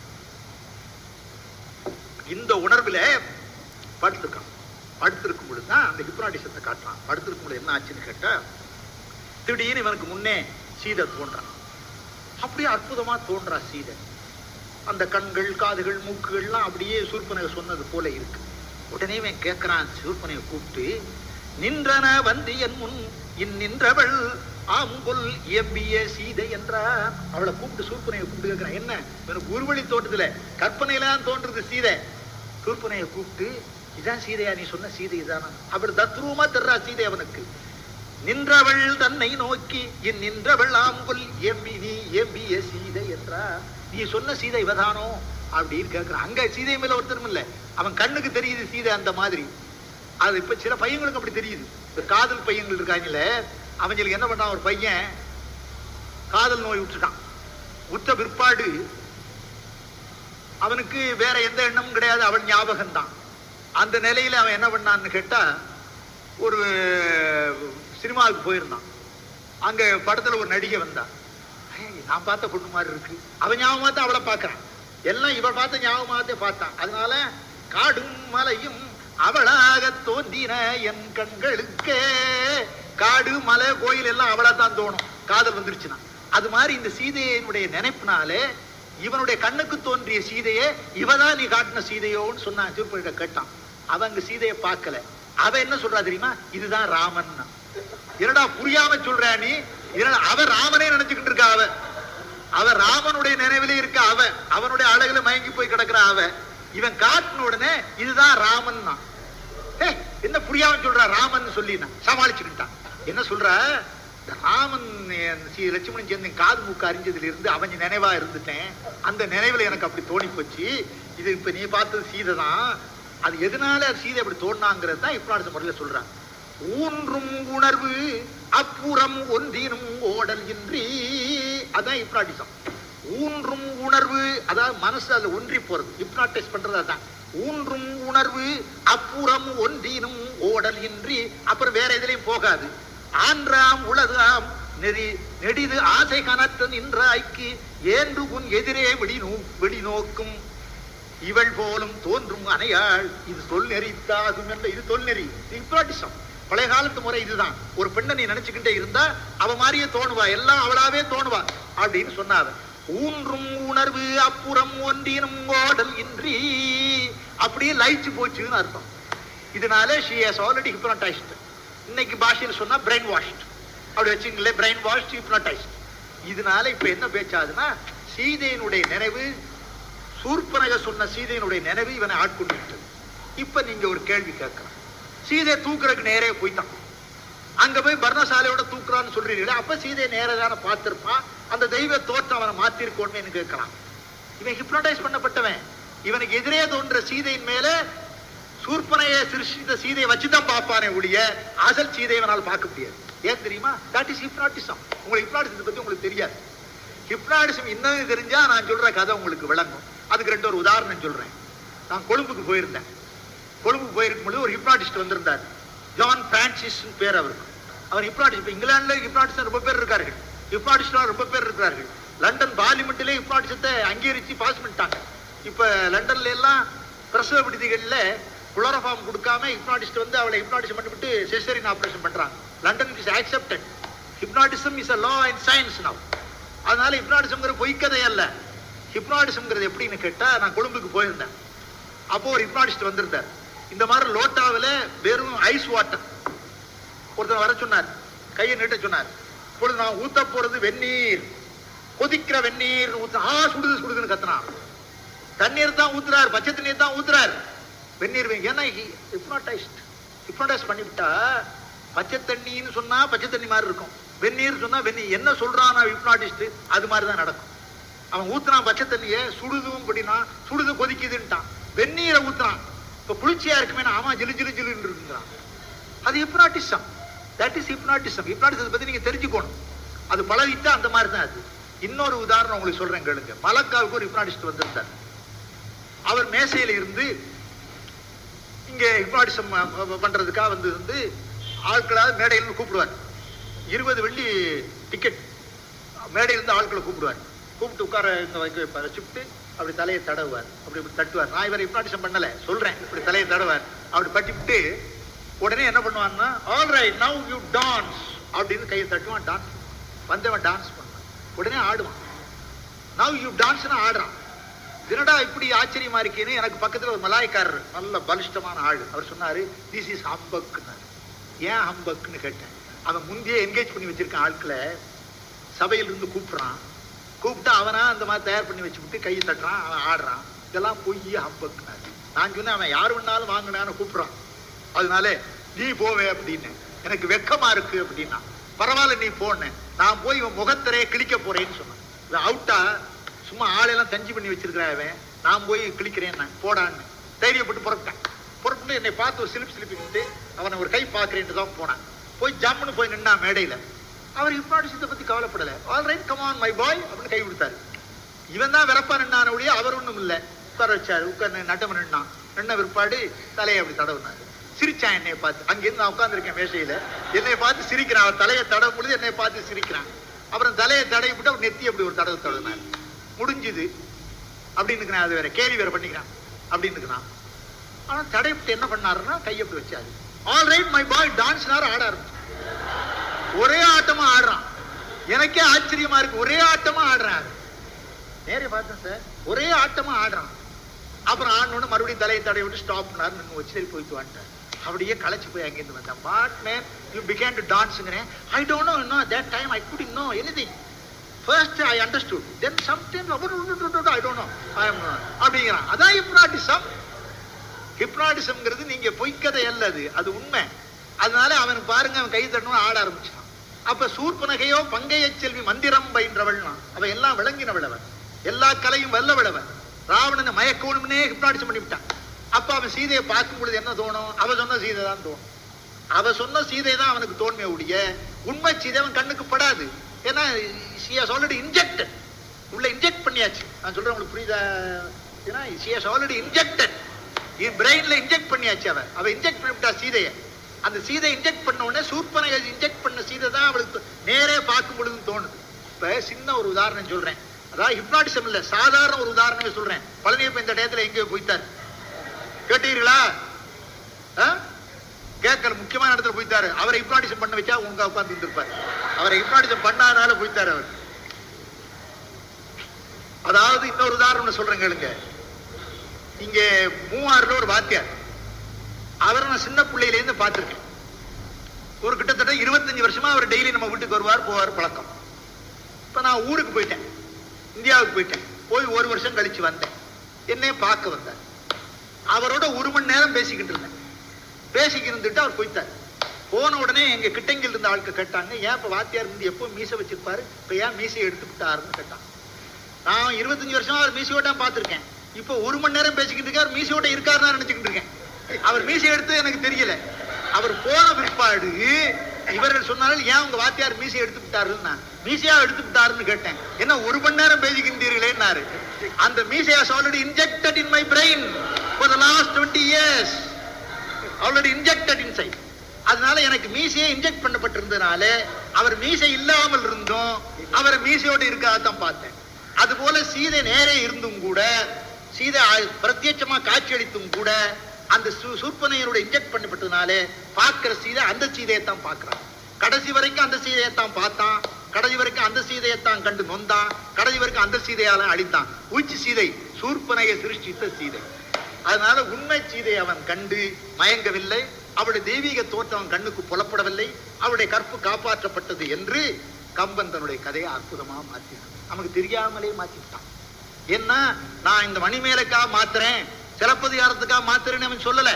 இந்த உணர்வுல படுத்திருக்கான் படுத்திருக்கும் பொழுது தான் அந்த ஹிப்னாட்டிசத்தை காட்டுறான் படுத்திருக்கும் பொழுது என்ன ஆச்சுன்னு கேட்டா திடீர்னு இவனுக்கு முன்னே சீதை தோன்றான் அப்படியே அற்புதமா தோன்றா சீதை அந்த கண்கள் காதுகள் மூக்குகள்லாம் அப்படியே சூர்பனக சொன்னது போல இருக்கு உடனே இவன் கேட்கிறான் சூர்பனையை கூப்பிட்டு நின்றன வந்து என் முன் இந்நின்றவள் ஆம்புல் இயம்பிய சீதை என்றார் அவளை கூப்பிட்டு சூர்பனையை கூப்பிட்டு கேட்கிறான் என்ன இவனுக்கு உருவழி தோட்டத்துல கற்பனையில தான் தோன்றுது சீதை சூர்பனையை கூப்பிட்டு இதான் சீதையா நீ சொன்ன சீதை இதானா அவள் தத்ரூபமா தெர்றா சீதை அவனுக்கு நின்றவள் தன்னை நோக்கி இன் நின்றவள் ஆம்புல் எம்பி நீ எம்பிய சீதை என்றா நீ சொன்ன சீதை இவதானோ அப்படின்னு கேட்கிறான் அங்க சீதை மேல ஒருத்தரும் இல்ல அவன் கண்ணுக்கு தெரியுது சீதை அந்த மாதிரி அது இப்ப சில பையங்களுக்கு அப்படி தெரியுது இந்த காதல் பையங்கள் இருக்காங்கல்ல அவங்களுக்கு என்ன பண்றான் ஒரு பையன் காதல் நோய் விட்டுட்டான் உற்ற பிற்பாடு அவனுக்கு வேற எந்த எண்ணமும் கிடையாது அவன் ஞாபகம் தான் அந்த நிலையில அவன் என்ன பண்ணான்னு கேட்டா ஒரு சினிமாவுக்கு போயிருந்தான் அங்க படத்துல ஒரு நடிகை வந்தா "ஏய், நான் பார்த்த பொண்ணு மாதிரி இருக்கு அவன் ஞாபகமா தான் அவளை பார்க்கறான் எல்லாம் இவள் பார்த்த ஞாபகமாகத்தே பார்த்தான் அதனால காடும் மலையும் அவளாக தோன்றின என் கண்களுக்கே காடு மலை கோயில் எல்லாம் அவளா தான் தோணும் காதல் வந்துருச்சுன்னா அது மாதிரி இந்த சீதையினுடைய நினைப்பினாலே இவனுடைய கண்ணுக்கு தோன்றிய சீதையே இவதான் நீ காட்டின சீதையோன்னு சொன்னான் திருப்பதிட்ட கேட்டான் அவன் அங்க சீதையை பார்க்கல அவ என்ன சொல்றா தெரியுமா இதுதான் ராமன் என்னடா புரியாம சொல்ற நீ என்னடா அவ ராமனே நினைச்சுக்கிட்டு இருக்கா அவ அவ ராமனுடைய நினைவிலே இருக்க அவ அவனுடைய அழகுல மயங்கி போய் கிடக்குற அவ இவன் காட்டின உடனே இதுதான் ராமன் ஏய், என்ன புரியாம சொல்றா ராமன் சொல்லி சமாளிச்சுக்கிட்டான் என்ன சொல்ற இந்த ராமன் அந்த ஸ்ரீ லட்சுமணன் சேர்ந்து என் காது மூக்கு அறிஞ்சதுல இருந்து அவன் நினைவா இருந்துட்டேன் அந்த நினைவுல எனக்கு அப்படி தோணி போச்சு இது இப்ப நீ பார்த்தது சீதை தான் அது எதனால சீதை அப்படி தோணாங்கிறது தான் இப்ப அடுத்த முறையில சொல்றான் ஊன்றும் உணர்வு அப்புறம் ஒன்றினும் ஓடல் இன்றி அதான் இப்ராட்டிசம் ஊன்றும் உணர்வு அதாவது மனசு அதுல ஒன்றி போறது இப்ராட்டிஸ் பண்றது அதான் ஊன்றும் உணர்வு அப்புறம் ஒன்றினும் ஓடல் இன்றி அப்புறம் வேற எதுலயும் போகாது ஆன்றாம் உலகாம் நெறி நெடிது ஆசை கனத்த நின்றாய்க்கு ஏன்று உன் எதிரே வெளிநோ வெளிநோக்கும் இவள் போலும் தோன்றும் அணையாள் இது சொல் நெறித்தாகும் என்ற இது தொல் நெறி இப்ராட்டிசம் பழைய காலத்து முறை இதுதான் ஒரு பெண்ணை நீ நினைச்சுக்கிட்டே இருந்தா அவ மாதிரியே தோணுவா எல்லாம் அவளாவே தோணுவா அப்படின்னு சொன்னாவ ஊன்றும் உணர்வு அப்புறம் ஒன்றினும் ஓடல் இன்றி அப்படியே லயிச்சு போச்சுன்னு அர்த்தம் இதனால ஷி ஹஸ் ஆல்ரெடி ஹிப்னடைஸ்ட் இன்னைக்கு பாஷையில் சொன்னா பிரெயின் வாஷ்ட் அப்படி வச்சுங்களேன் பிரெயின் வாஷ்ட் ஹிப்னடைஸ்ட் இதனால இப்ப என்ன பேச்சாதுன்னா சீதையினுடைய நினைவு சூர்பனக சொன்ன சீதையினுடைய நினைவு இவனை ஆட்கொண்டு விட்டது இப்ப நீங்க ஒரு கேள்வி கேட்கலாம் சீதையை தூக்குறதுக்கு நேரே போய்ட்டான் அங்க போய் பர்ணசாலையோட தூக்குறான்னு சொல்றீங்களே அப்ப சீதையை நேரா தானே பார்த்திருப்பான் அந்த தெய்வ தோற்றம் அவனை மாத்திருக்கோன்னு கேட்கலாம் இவன் ஹிப்னடைஸ் பண்ணப்பட்டவன் இவனுக்கு எதிரே தோன்ற சீதையின் மேல சூர்பனையை சிருஷ்டித்த சீதையை வச்சுதான் பார்ப்பானே ஒழிய அசல் சீதையை இவனால் பார்க்க முடியாது ஏன் தெரியுமா தட் இஸ் ஹிப்னாட்டிசம் உங்களுக்கு ஹிப்னாட்டிசத்தை பத்தி உங்களுக்கு தெரியாது ஹிப்னாட்டிசம் என்னன்னு தெரிஞ்சா நான் சொல்ற கதை உங்களுக்கு விளங்கும் அதுக்கு ரெண்டு ஒரு உதாரணம் சொல்றேன் நான் கொழும்புக்கு போயிருந்தேன் கொழும்புக்கு போயிருக்கும் பொழுது ஒரு ஹிப்னாட்டிஸ்ட் வந்திருந்தார் ஜான் பிரான்சிஸ் பேர் அவருக்கு அவர் ஹிப்னாட்டிஸ்ட் இப்போ இங்கிலாந்துல ஹிப்னாட்டிஸ்ட் ரொம்ப பேர் இருக்கார்கள் ஹிப்னாட்டிஸ்ட் ரொம்ப பேர் இருக்கிறார்கள் லண்டன் பார்லிமெண்ட்லேயே ஹிப்னாட்டிசத்தை அங்கீகரிச்சு பாஸ் பண்ணிட்டாங்க இப்போ லண்டன்ல எல்லாம் பிரசவ விடுதிகளில் குளோரோஃபார்ம் கொடுக்காம ஹிப்னாட்டிஸ்ட் வந்து அவளை ஹிப்னாட்டிசம் பண்ணிவிட்டு செசரின் ஆபரேஷன் பண்றாங்க London is accepted hypnotism is a law and science now அதனால ஹிப்னாட்டிசம்ங்கிற பொய்க்கதை அல்ல ஹிப்னாட்டிசம்ங்கிறது எப்படின்னு கேட்டா நான் கொழும்புக்கு போயிருந்தேன் அப்போ ஒரு ஹிப்னாட்டிஸ்ட் வந்திருந்தார் இந்த மாதிரி லோட்டாவில் வெறும் ஐஸ் வாட்டர் ஒருத்தர் வர சொன்னார் கையை நீட்ட சொன்னார் இப்பொழுது நான் ஊத்த போறது வெந்நீர் கொதிக்கிற வெந்நீர் ஊத்த ஆ சுடுது சுடுதுன்னு கத்துனான் தண்ணீர் தான் ஊத்துறாரு பச்சை தண்ணீர் தான் ஊத்துறாரு வெந்நீர் வே- ஏன்னா ஹிப்னாடைஸ்ட் ஹிப்னாடைஸ் பண்ணிவிட்டா பச்சை தண்ணின்னு சொன்னா பச்சை தண்ணி மாதிரி இருக்கும் வெந்நீர் சொன்னா வெந்நீர் என்ன சொல்றான் ஹிப்னாட்டிஸ்ட் அது மாதிரி தான் நடக்கும் அவன் ஊத்துனான் பச்சை தண்ணியை சுடுதும் அப்படின்னா சுடுது கொதிக்குதுன்ட்டான் வெந்நீரை ஊத்துறான் இப்ப குளிர்ச்சியா இருக்குமே ஆமா ஜிலு ஜிலு ஜிலுன்னு இருக்குங்கிறான் அது ஹிப்னாட்டிசம் தட் இஸ் ஹிப்னாட்டிசம் ஹிப்னாட்டிசத்தை பத்தி நீங்க தெரிஞ்சுக்கணும் அது பழகிட்டா அந்த மாதிரி தான் அது இன்னொரு உதாரணம் உங்களுக்கு சொல்றேன் கேளுங்க மலக்காவுக்கு ஒரு ஹிப்னாட்டிஸ்ட் வந்திருந்தார் அவர் மேசையில இருந்து இங்க ஹிப்னாட்டிசம் பண்றதுக்காக வந்து இருந்து ஆட்களாவது மேடையில் கூப்பிடுவார் இருபது வெள்ளி டிக்கெட் மேடையில இருந்து ஆட்களை கூப்பிடுவார் கூப்பிட்டு உட்கார இந்த வைக்க வைப்பார் வச்சுட்டு அப்படி தலையை தடவுவார் அப்படி இப்படி தட்டுவார் நான் இவரை இப்னாடிஷன் பண்ணல சொல்றேன் இப்படி தலையை தடவார் அப்படி பட்டிவிட்டு உடனே என்ன பண்ணுவான்னா all right now you dance அப்படின்னு கையை தட்டுவான் டான்ஸ் வந்தவன் டான்ஸ் பண்ணுவான் உடனே ஆடுவான் நவ் யூ டான்ஸ்னு ஆடுறான் என்னடா இப்படி ஆச்சரியமா இருக்கேன்னு எனக்கு பக்கத்துல ஒரு மலாய்க்காரர் நல்ல பலிஷ்டமான ஆள் அவர் சொன்னாரு திஸ் இஸ் ஹம்பக்குன்னாரு ஏன் ஹம்பக்குன்னு கேட்டேன் அவன் முந்தையே என்கேஜ் பண்ணி வச்சிருக்கான் ஆட்களை சபையில இருந்து கூப்பிடுறான் கூப்பிட்டு அவனா அந்த மாதிரி தயார் பண்ணி வச்சுக்கிட்டு கையை தட்டுறான் அவன் ஆடுறான் இதெல்லாம் பொய் ஹம்பக்குனாரு நான் சொன்னேன் அவன் யார் வேணாலும் வாங்கினான்னு கூப்பிடுறான் அதனால நீ போவே அப்படின்னு எனக்கு வெக்கமா இருக்கு அப்படின்னா பரவாயில்ல நீ போனேன் நான் போய் இவன் முகத்திரையே கிழிக்க போறேன்னு சொன்னான் இவன் அவுட்டா சும்மா ஆளெல்லாம் தஞ்சி பண்ணி வச்சிருக்கிறான் அவன் நான் போய் கிழிக்கிறேன் போடான்னு தைரியப்பட்டு புறப்பட்டேன் புறப்பட்டு என்னை பார்த்து ஒரு சிலிப் சிலிப்பிக்கிட்டு அவனை ஒரு கை பார்க்கறேன்ட்டு தான் போனான் போய் ஜம்முன்னு போய் நின்னா மேடையில அவர் ஹிப்னாட்டிசத்தை பத்தி கவலைப்படல all right come on my boy அப்படின்னு கை கொடுத்தாரு இவன் தான் விறப்பா நின்னான ஒழிய அவர் ஒண்ணும் இல்ல உட்கார வச்சாரு உட்கார்ந்து நட்டம் நின்னான் நின்ன பிற்பாடு தலையை அப்படி தடவுனாரு சிரிச்சான் என்னைய பார்த்து அங்கிருந்து நான் உட்கார்ந்திருக்கேன் மேசையில என்னைய பார்த்து சிரிக்கிறான் அவர் தலையை தடவும் பொழுது என்னைய பார்த்து சிரிக்கிறான் அப்புறம் தலையை தடவி விட்டு அவர் நெத்தி அப்படி ஒரு தடவு தடவினார் முடிஞ்சுது அப்படின்னு இருக்கிறான் அது வேற கேலி வேற பண்ணிக்கிறான் அப்படின்னு இருக்கிறான் ஆனா தடைவிட்டு என்ன பண்ணாருன்னா கை அப்படி வச்சாரு ஆல் ரைட் மை பாய் டான்ஸ்னாரு ஆட ஆரம்பிச்சு ஒரே ஆட்டமா ஆடுறான் எனக்கே ஆச்சரியமா இருக்கு ஒரே ஆட்டமா ஆடுறான் நேரே பார்த்தேன் சார் ஒரே ஆட்டமா ஆடுறான் அப்புறம் ஆடணுன்னு மறுபடியும் தலையை தடவி விட்டு ஸ்டாப் பண்ணாரு நின்று வச்சு சரி போயிட்டு வந்துட்டேன் அப்படியே களைச்சு போய் அங்கேருந்து வந்தேன் what man you began to டான்ஸுங்கிறேன் ஐ டோன்ட் நோ இன்னும் that time I could know anything first I understood then sometimes I don't know I am அப்படிங்கிறான் அதான் ஹிப்னாட்டிசம் ஹிப்னாட்டிசம்ங்கிறது நீங்க பொய்க்கதை அல்ல அது அது உண்மை அதனால அவனுக்கு பாருங்க அவன் கை தட்டணும் ஆட ஆரம்பிச்சான் அப்ப சூர்பனகையோ பங்கைய செல்வி மந்திரம் பயின்றவள்னா அவன் எல்லாம் விளங்கினவள் அவன் எல்லா கலையும் வல்லவளவன் ராவணனை மயக்கணும்னே ஹிப்னாட்டிசம் பண்ணி விட்டான் அப்ப அவன் சீதையை பார்க்கும் பொழுது என்ன தோணும் அவ சொன்ன சீதை தான் தோணும் அவ சொன்ன சீதை தான் அவனுக்கு தோன்மைய உடைய உண்மை சீதை அவன் கண்ணுக்கு படாது ஏன்னா she has already injected உள்ள இன்ஜெக்ட் பண்ணியாச்சு நான் சொல்றேன் உங்களுக்கு புரியுதா ஏன்னா she has already injected என் பிரெயின்ல இன்ஜெக்ட் பண்ணியாச்சு அவ அவ இன்ஜெக்ட் பண்ணிவிட்டா சீதையை அந்த சீதை இன்ஜெக்ட் பண்ண உடனே சூர்பனை இன்ஜெக்ட் பண்ண சீதை தான் அவளுக்கு நேரே பார்க்கும் பொழுது தோணுது இப்ப சின்ன ஒரு உதாரணம் சொல்றேன் அதாவது ஹிப்னாட்டிசம் இல்ல சாதாரண ஒரு உதாரணமே சொல்றேன் பழனியப்ப இந்த டயத்துல எங்கேயோ போய்த்தார் கேட்டீர்களா ஆ? கேட்கல முக்கியமான இடத்துல போய்த்தாரு அவரை ஹிப்னாட்டிசம் பண்ண வச்சா உங்க உட்கார்ந்து இருப்பார் அவரை ஹிப்னாட்டிசம் பண்ணாதனால போய்த்தாரு அவர் அதாவது இன்னொரு உதாரணம் சொல்றேன் கேளுங்க இங்க மூவாறுல ஒரு வாத்தியார் அவரை நான் சின்ன பிள்ளையில இருந்து பார்த்திருக்கேன் ஒரு கிட்டத்தட்ட இருபத்தஞ்சு வருஷமா அவர் டெய்லி நம்ம வீட்டுக்கு வருவார் போவார் பழக்கம் இப்ப நான் ஊருக்கு போயிட்டேன் இந்தியாவுக்கு போயிட்டேன் போய் ஒரு வருஷம் கழிச்சு வந்தேன் என்னைய பார்க்க வந்தார் அவரோட ஒரு மணி நேரம் பேசிக்கிட்டு இருந்தேன் பேசிக்கிட்டு இருந்துட்டு அவர் போயிட்டார் போன உடனே எங்க கிட்டங்கில் இருந்த ஆட்கள் கேட்டாங்க ஏன் இப்ப வாத்தியார் இருந்து எப்போ மீசை வச்சிருப்பாரு இப்ப ஏன் மீசையை எடுத்து விட்டாருன்னு கேட்டான் நான் இருபத்தஞ்சு வருஷமா அவர் மீசையோட பார்த்திருக்கேன் இப்போ ஒரு மணி நேரம் பேசிக்கிட்டு இருக்காரு மீசையோட இருக்காருன்னு நினைச்சுக்கிட்டு இருக்கேன் அவர் மீசை எடுத்து எனக்கு தெரியல அவர் போன பிற்பாடு இவர்கள் சொன்னாலும் ஏன் உங்க வாத்தியார் மீசை எடுத்து விட்டாருன்னு நான், மீசையா எடுத்து விட்டாருன்னு கேட்டேன் என்ன ஒரு மணி நேரம் பேசிக்கின்றீர்களேன்னாரு அந்த மீசை has already injected in my brain for the last 20 years already injected inside அதனால எனக்கு மீசையே இன்ஜெக்ட் பண்ணப்பட்டிருந்தனால அவர் மீசை இல்லாமல் இருந்தும் அவரை மீசையோடு இருக்காதான் பார்த்தேன் அதுபோல சீதை நேரே இருந்தும் கூட சீதை ஆ- பிரத்யட்சமா காட்சியளித்தும் கூட அந்த சு- சூர்பனையனோட இன்ஜெக்ட் பண்ணப்பட்டதுனாலே பார்க்கிற சீதை அந்த சீதையை தான் பார்க்கிறான் கடைசி வரைக்கும் அந்த சீதையை தான் பார்த்தான் கடைசி வரைக்கும் அந்த சீதையை தான் கண்டு நொந்தான் கடைசி வரைக்கும் அந்த சீதையால அழித்தான் உச்சி சீதை சூர்பனையை சிருஷ்டித்த சீதை அதனால உண்மை சீதை அவன் கண்டு மயங்கவில்லை அவளுடைய தெய்வீக தோற்றம் அவன் கண்ணுக்கு புலப்படவில்லை அவளுடைய கற்பு காப்பாற்றப்பட்டது என்று கம்பன் தன்னுடைய கதையை அற்புதமா மாற்றினான் நமக்கு தெரியாமலே மாத்திட்டான் ஏன்னா நான் இந்த மணிமேலைக்காக மாத்துறேன் சிலப்பதிகாரத்துக்காக மாத்துறேன்னு அவன் சொல்லல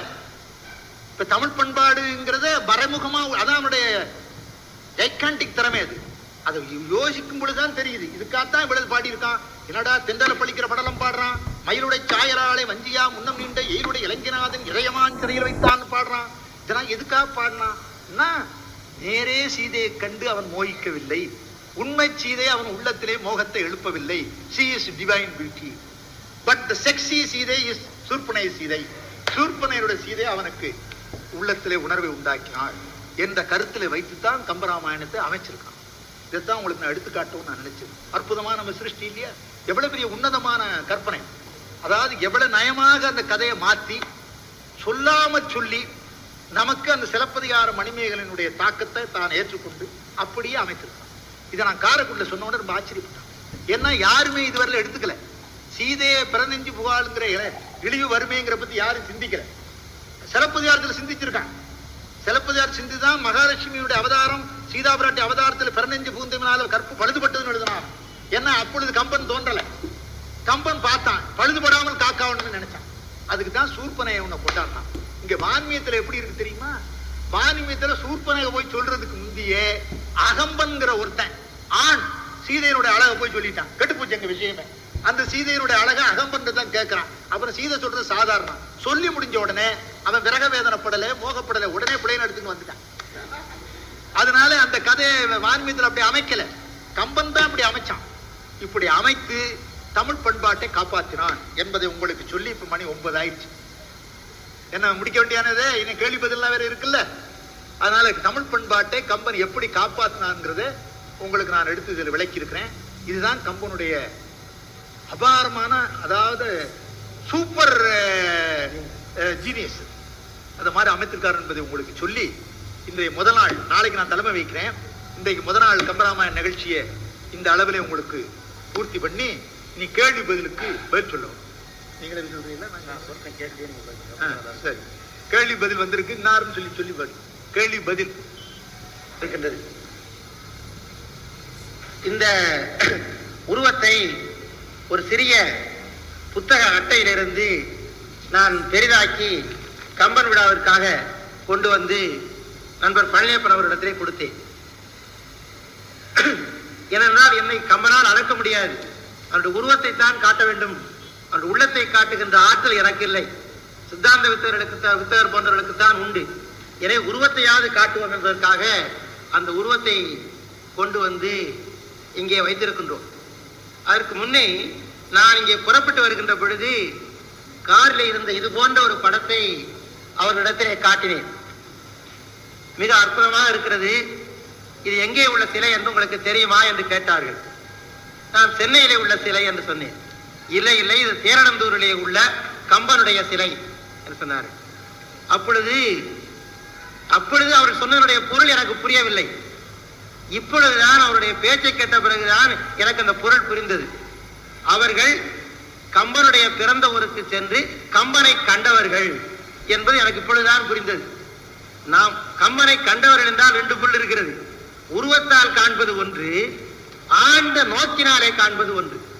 இப்ப தமிழ் பண்பாடுங்கிறத மறைமுகமா அதான் அவனுடைய ஜைக்காண்டிக் திறமை அது அதை யோசிக்கும் பொழுதுதான் தெரியுது இதுக்காகத்தான் இவ்வளவு பாடியிருக்கான் என்னடா தெண்டல பழிக்கிற படலம் பாடுறான் மயிலுடைய சாயலாளை வஞ்சியா முன்னம் நீண்ட எயிலுடைய இளைஞநாதன் இளையமான் சிறையில் வைத்தான் பாடுறான் இதெல்லாம் எதுக்காக பாடினான் என்ன? நேரே சீதையை கண்டு அவன் மோகிக்கவில்லை உண்மை சீதை அவன் உள்ளத்திலே மோகத்தை எழுப்பவில்லை she is divine beauty but the sexy Sita is Surpanai Sita சூர்பனையுடைய சீதை அவனுக்கு உள்ளத்திலே உணர்வை உண்டாக்கினாள் என்ற கருத்துல வைத்துத்தான் கம்பராமாயணத்தை அமைச்சிருக்கான் இதைத்தான் உங்களுக்கு நான் எடுத்து காட்டணும்னு நான் நினைச்சேன் அற்புதமான நம்ம சிருஷ்டி இல்லையா எவ்வளவு பெரிய உன்னதமான கற்பனை அதாவது எவ்வளவு நயமாக அந்த கதையை மாத்தி சொல்லாம சொல்லி நமக்கு அந்த சிலப்பதிகார மணிமேகலினுடைய தாக்கத்தை தான் ஏற்றுக்கொண்டு அப்படியே அமைத்திருக்கான் இதை நான் காரைக்குடில சொன்ன உடனே ரொம்ப ஆச்சரியப்பட்டேன் ஏன்னா யாருமே இதுவரையில எடுத்துக்கல சீதையை பிறநெஞ்சு புகாளுங்கிற இழ- இழிவு வறுமைங்கிற பத்தி யாரும் சிந்திக்கல சிலப்பதிகாரத்துல சிந்திச்சிருக்காங்க சிலப்பதிகார சிந்தி தான் மகாலட்சுமியுடைய அவதாரம் சீதா பிராட்டி அவதாரத்தில் பிறநெஞ்சு பூந்தமினால கற்பு பழுதுபட்டதுன்னு எழுதினான் ஏன்னா அப்பொழுது கம்பன் தோன்றல கம்பன் பார்த்தான் பழுதுபடாமல் காக்காவணும்னு நினைச்சான் அதுக்கு தான் சூர்பனையை உன்னை கொண்டாடினான் இங்க வான்மியத்துல எப்படி இருக்கு தெரியுமா வான்மியத்துல சூர்பனையை போய் சொல்றதுக்கு முந்தியே அகம்பன்கிற ஒருத்தன் ஆண் சீதையனுடைய அழகை போய் சொல்லிட்டான் கெட்டு போச்சு எங்க விஷயமே அந்த சீதையனுடைய அழகை அகம்பன் தான் கேட்கிறான் அப்புறம் சீதை சொல்றது சாதாரணம் சொல்லி முடிஞ்ச உடனே அவன் விரக வேதனைப்படல மோகப்படல உடனே பிள்ளைன்னு எடுத்துன்னு வந்துட்டான் அதனால அந்த கதையை வான்மீகத்தில் அப்படி அமைக்கல கம்பன் தான் அப்படி அமைச்சான் இப்படி அமைத்து தமிழ் பண்பாட்டை காப்பாற்றினான் என்பதை உங்களுக்கு சொல்லி இப்ப மணி ஒன்பது ஆயிடுச்சு என்ன முடிக்க வேண்டியானது இன்னும் கேள்வி பதிலாம் வேற இருக்குல்ல அதனால தமிழ் பண்பாட்டை கம்பன் எப்படி காப்பாற்றினான்ங்கிறத உங்களுக்கு நான் எடுத்து இதில் விளக்கி இருக்கிறேன் இதுதான் கம்பனுடைய அபாரமான அதாவது சூப்பர் ஜீனியஸ் அந்த மாதிரி அமைத்திருக்காரு என்பதை உங்களுக்கு சொல்லி இன்றைய முதல் நாள் நாளைக்கு நான் தலைமை வைக்கிறேன் இன்றைக்கு முதல் நாள் கம்பராமாயண நிகழ்ச்சியை இந்த அளவில் உங்களுக்கு பூர்த்தி பண்ணி நீ கேள்வி பதிலுக்கு பதில் சொல்லணும் நீங்களே சொல்றீங்களா நான் சொல்றேன் கேள்வியே நீங்க பதில் ஆ, சொல்லுங்க. சரி கேள்வி பதில் வந்திருக்கு இன்னாருன்னு சொல்லி சொல்லி பதில் கேள்வி பதில் இருக்கின்றது இந்த உருவத்தை ஒரு சிறிய புத்தக அட்டையிலிருந்து நான் பெரிதாக்கி கம்பன் விழாவிற்காக கொண்டு வந்து நண்பர் பழனியப்பன் அவரிடத்திலே கொடுத்தேன் ஏனென்றால் என்னை கம்பனால் அளக்க முடியாது அவருடைய உருவத்தை தான் காட்ட வேண்டும் அவருடைய உள்ளத்தை காட்டுகின்ற ஆற்றல் எனக்கு இல்லை சித்தாந்த வித்தகர்களுக்கு தான் வித்தகர் போன்றவர்களுக்கு தான் உண்டு எனவே உருவத்தையாவது காட்டுவோம் என்பதற்காக அந்த உருவத்தை கொண்டு வந்து இங்கே வைத்திருக்கின்றோம் அதற்கு முன்னே நான் இங்கே புறப்பட்டு வருகின்ற பொழுது காரில் இருந்த இது போன்ற ஒரு படத்தை அவர்களிடத்திலே காட்டினேன் மிக அற்புதமாக இருக்கிறது இது எங்கே உள்ள சிலை என்று உங்களுக்கு தெரியுமா என்று கேட்டார்கள் நான் சென்னையிலே உள்ள சிலை என்று சொன்னேன் இல்லை இல்லை இது தேரணந்தூரிலே உள்ள கம்பனுடைய சிலை என்று சொன்னார்கள் அப்பொழுது அப்பொழுது அவர் சொன்னதனுடைய பொருள் எனக்கு புரியவில்லை இப்பொழுதுதான் அவருடைய பேச்சை கேட்ட பிறகுதான் எனக்கு அந்த பொருள் புரிந்தது அவர்கள் கம்பனுடைய பிறந்த ஊருக்கு சென்று கம்பனை கண்டவர்கள் என்பது எனக்கு இப்பொழுதுதான் புரிந்தது நாம் கம்பனை கண்டவர்கள் என்றால் ரெண்டு புல் இருக்கிறது உருவத்தால் காண்பது ஒன்று ஆழ்ந்த நோக்கினாலே காண்பது ஒன்று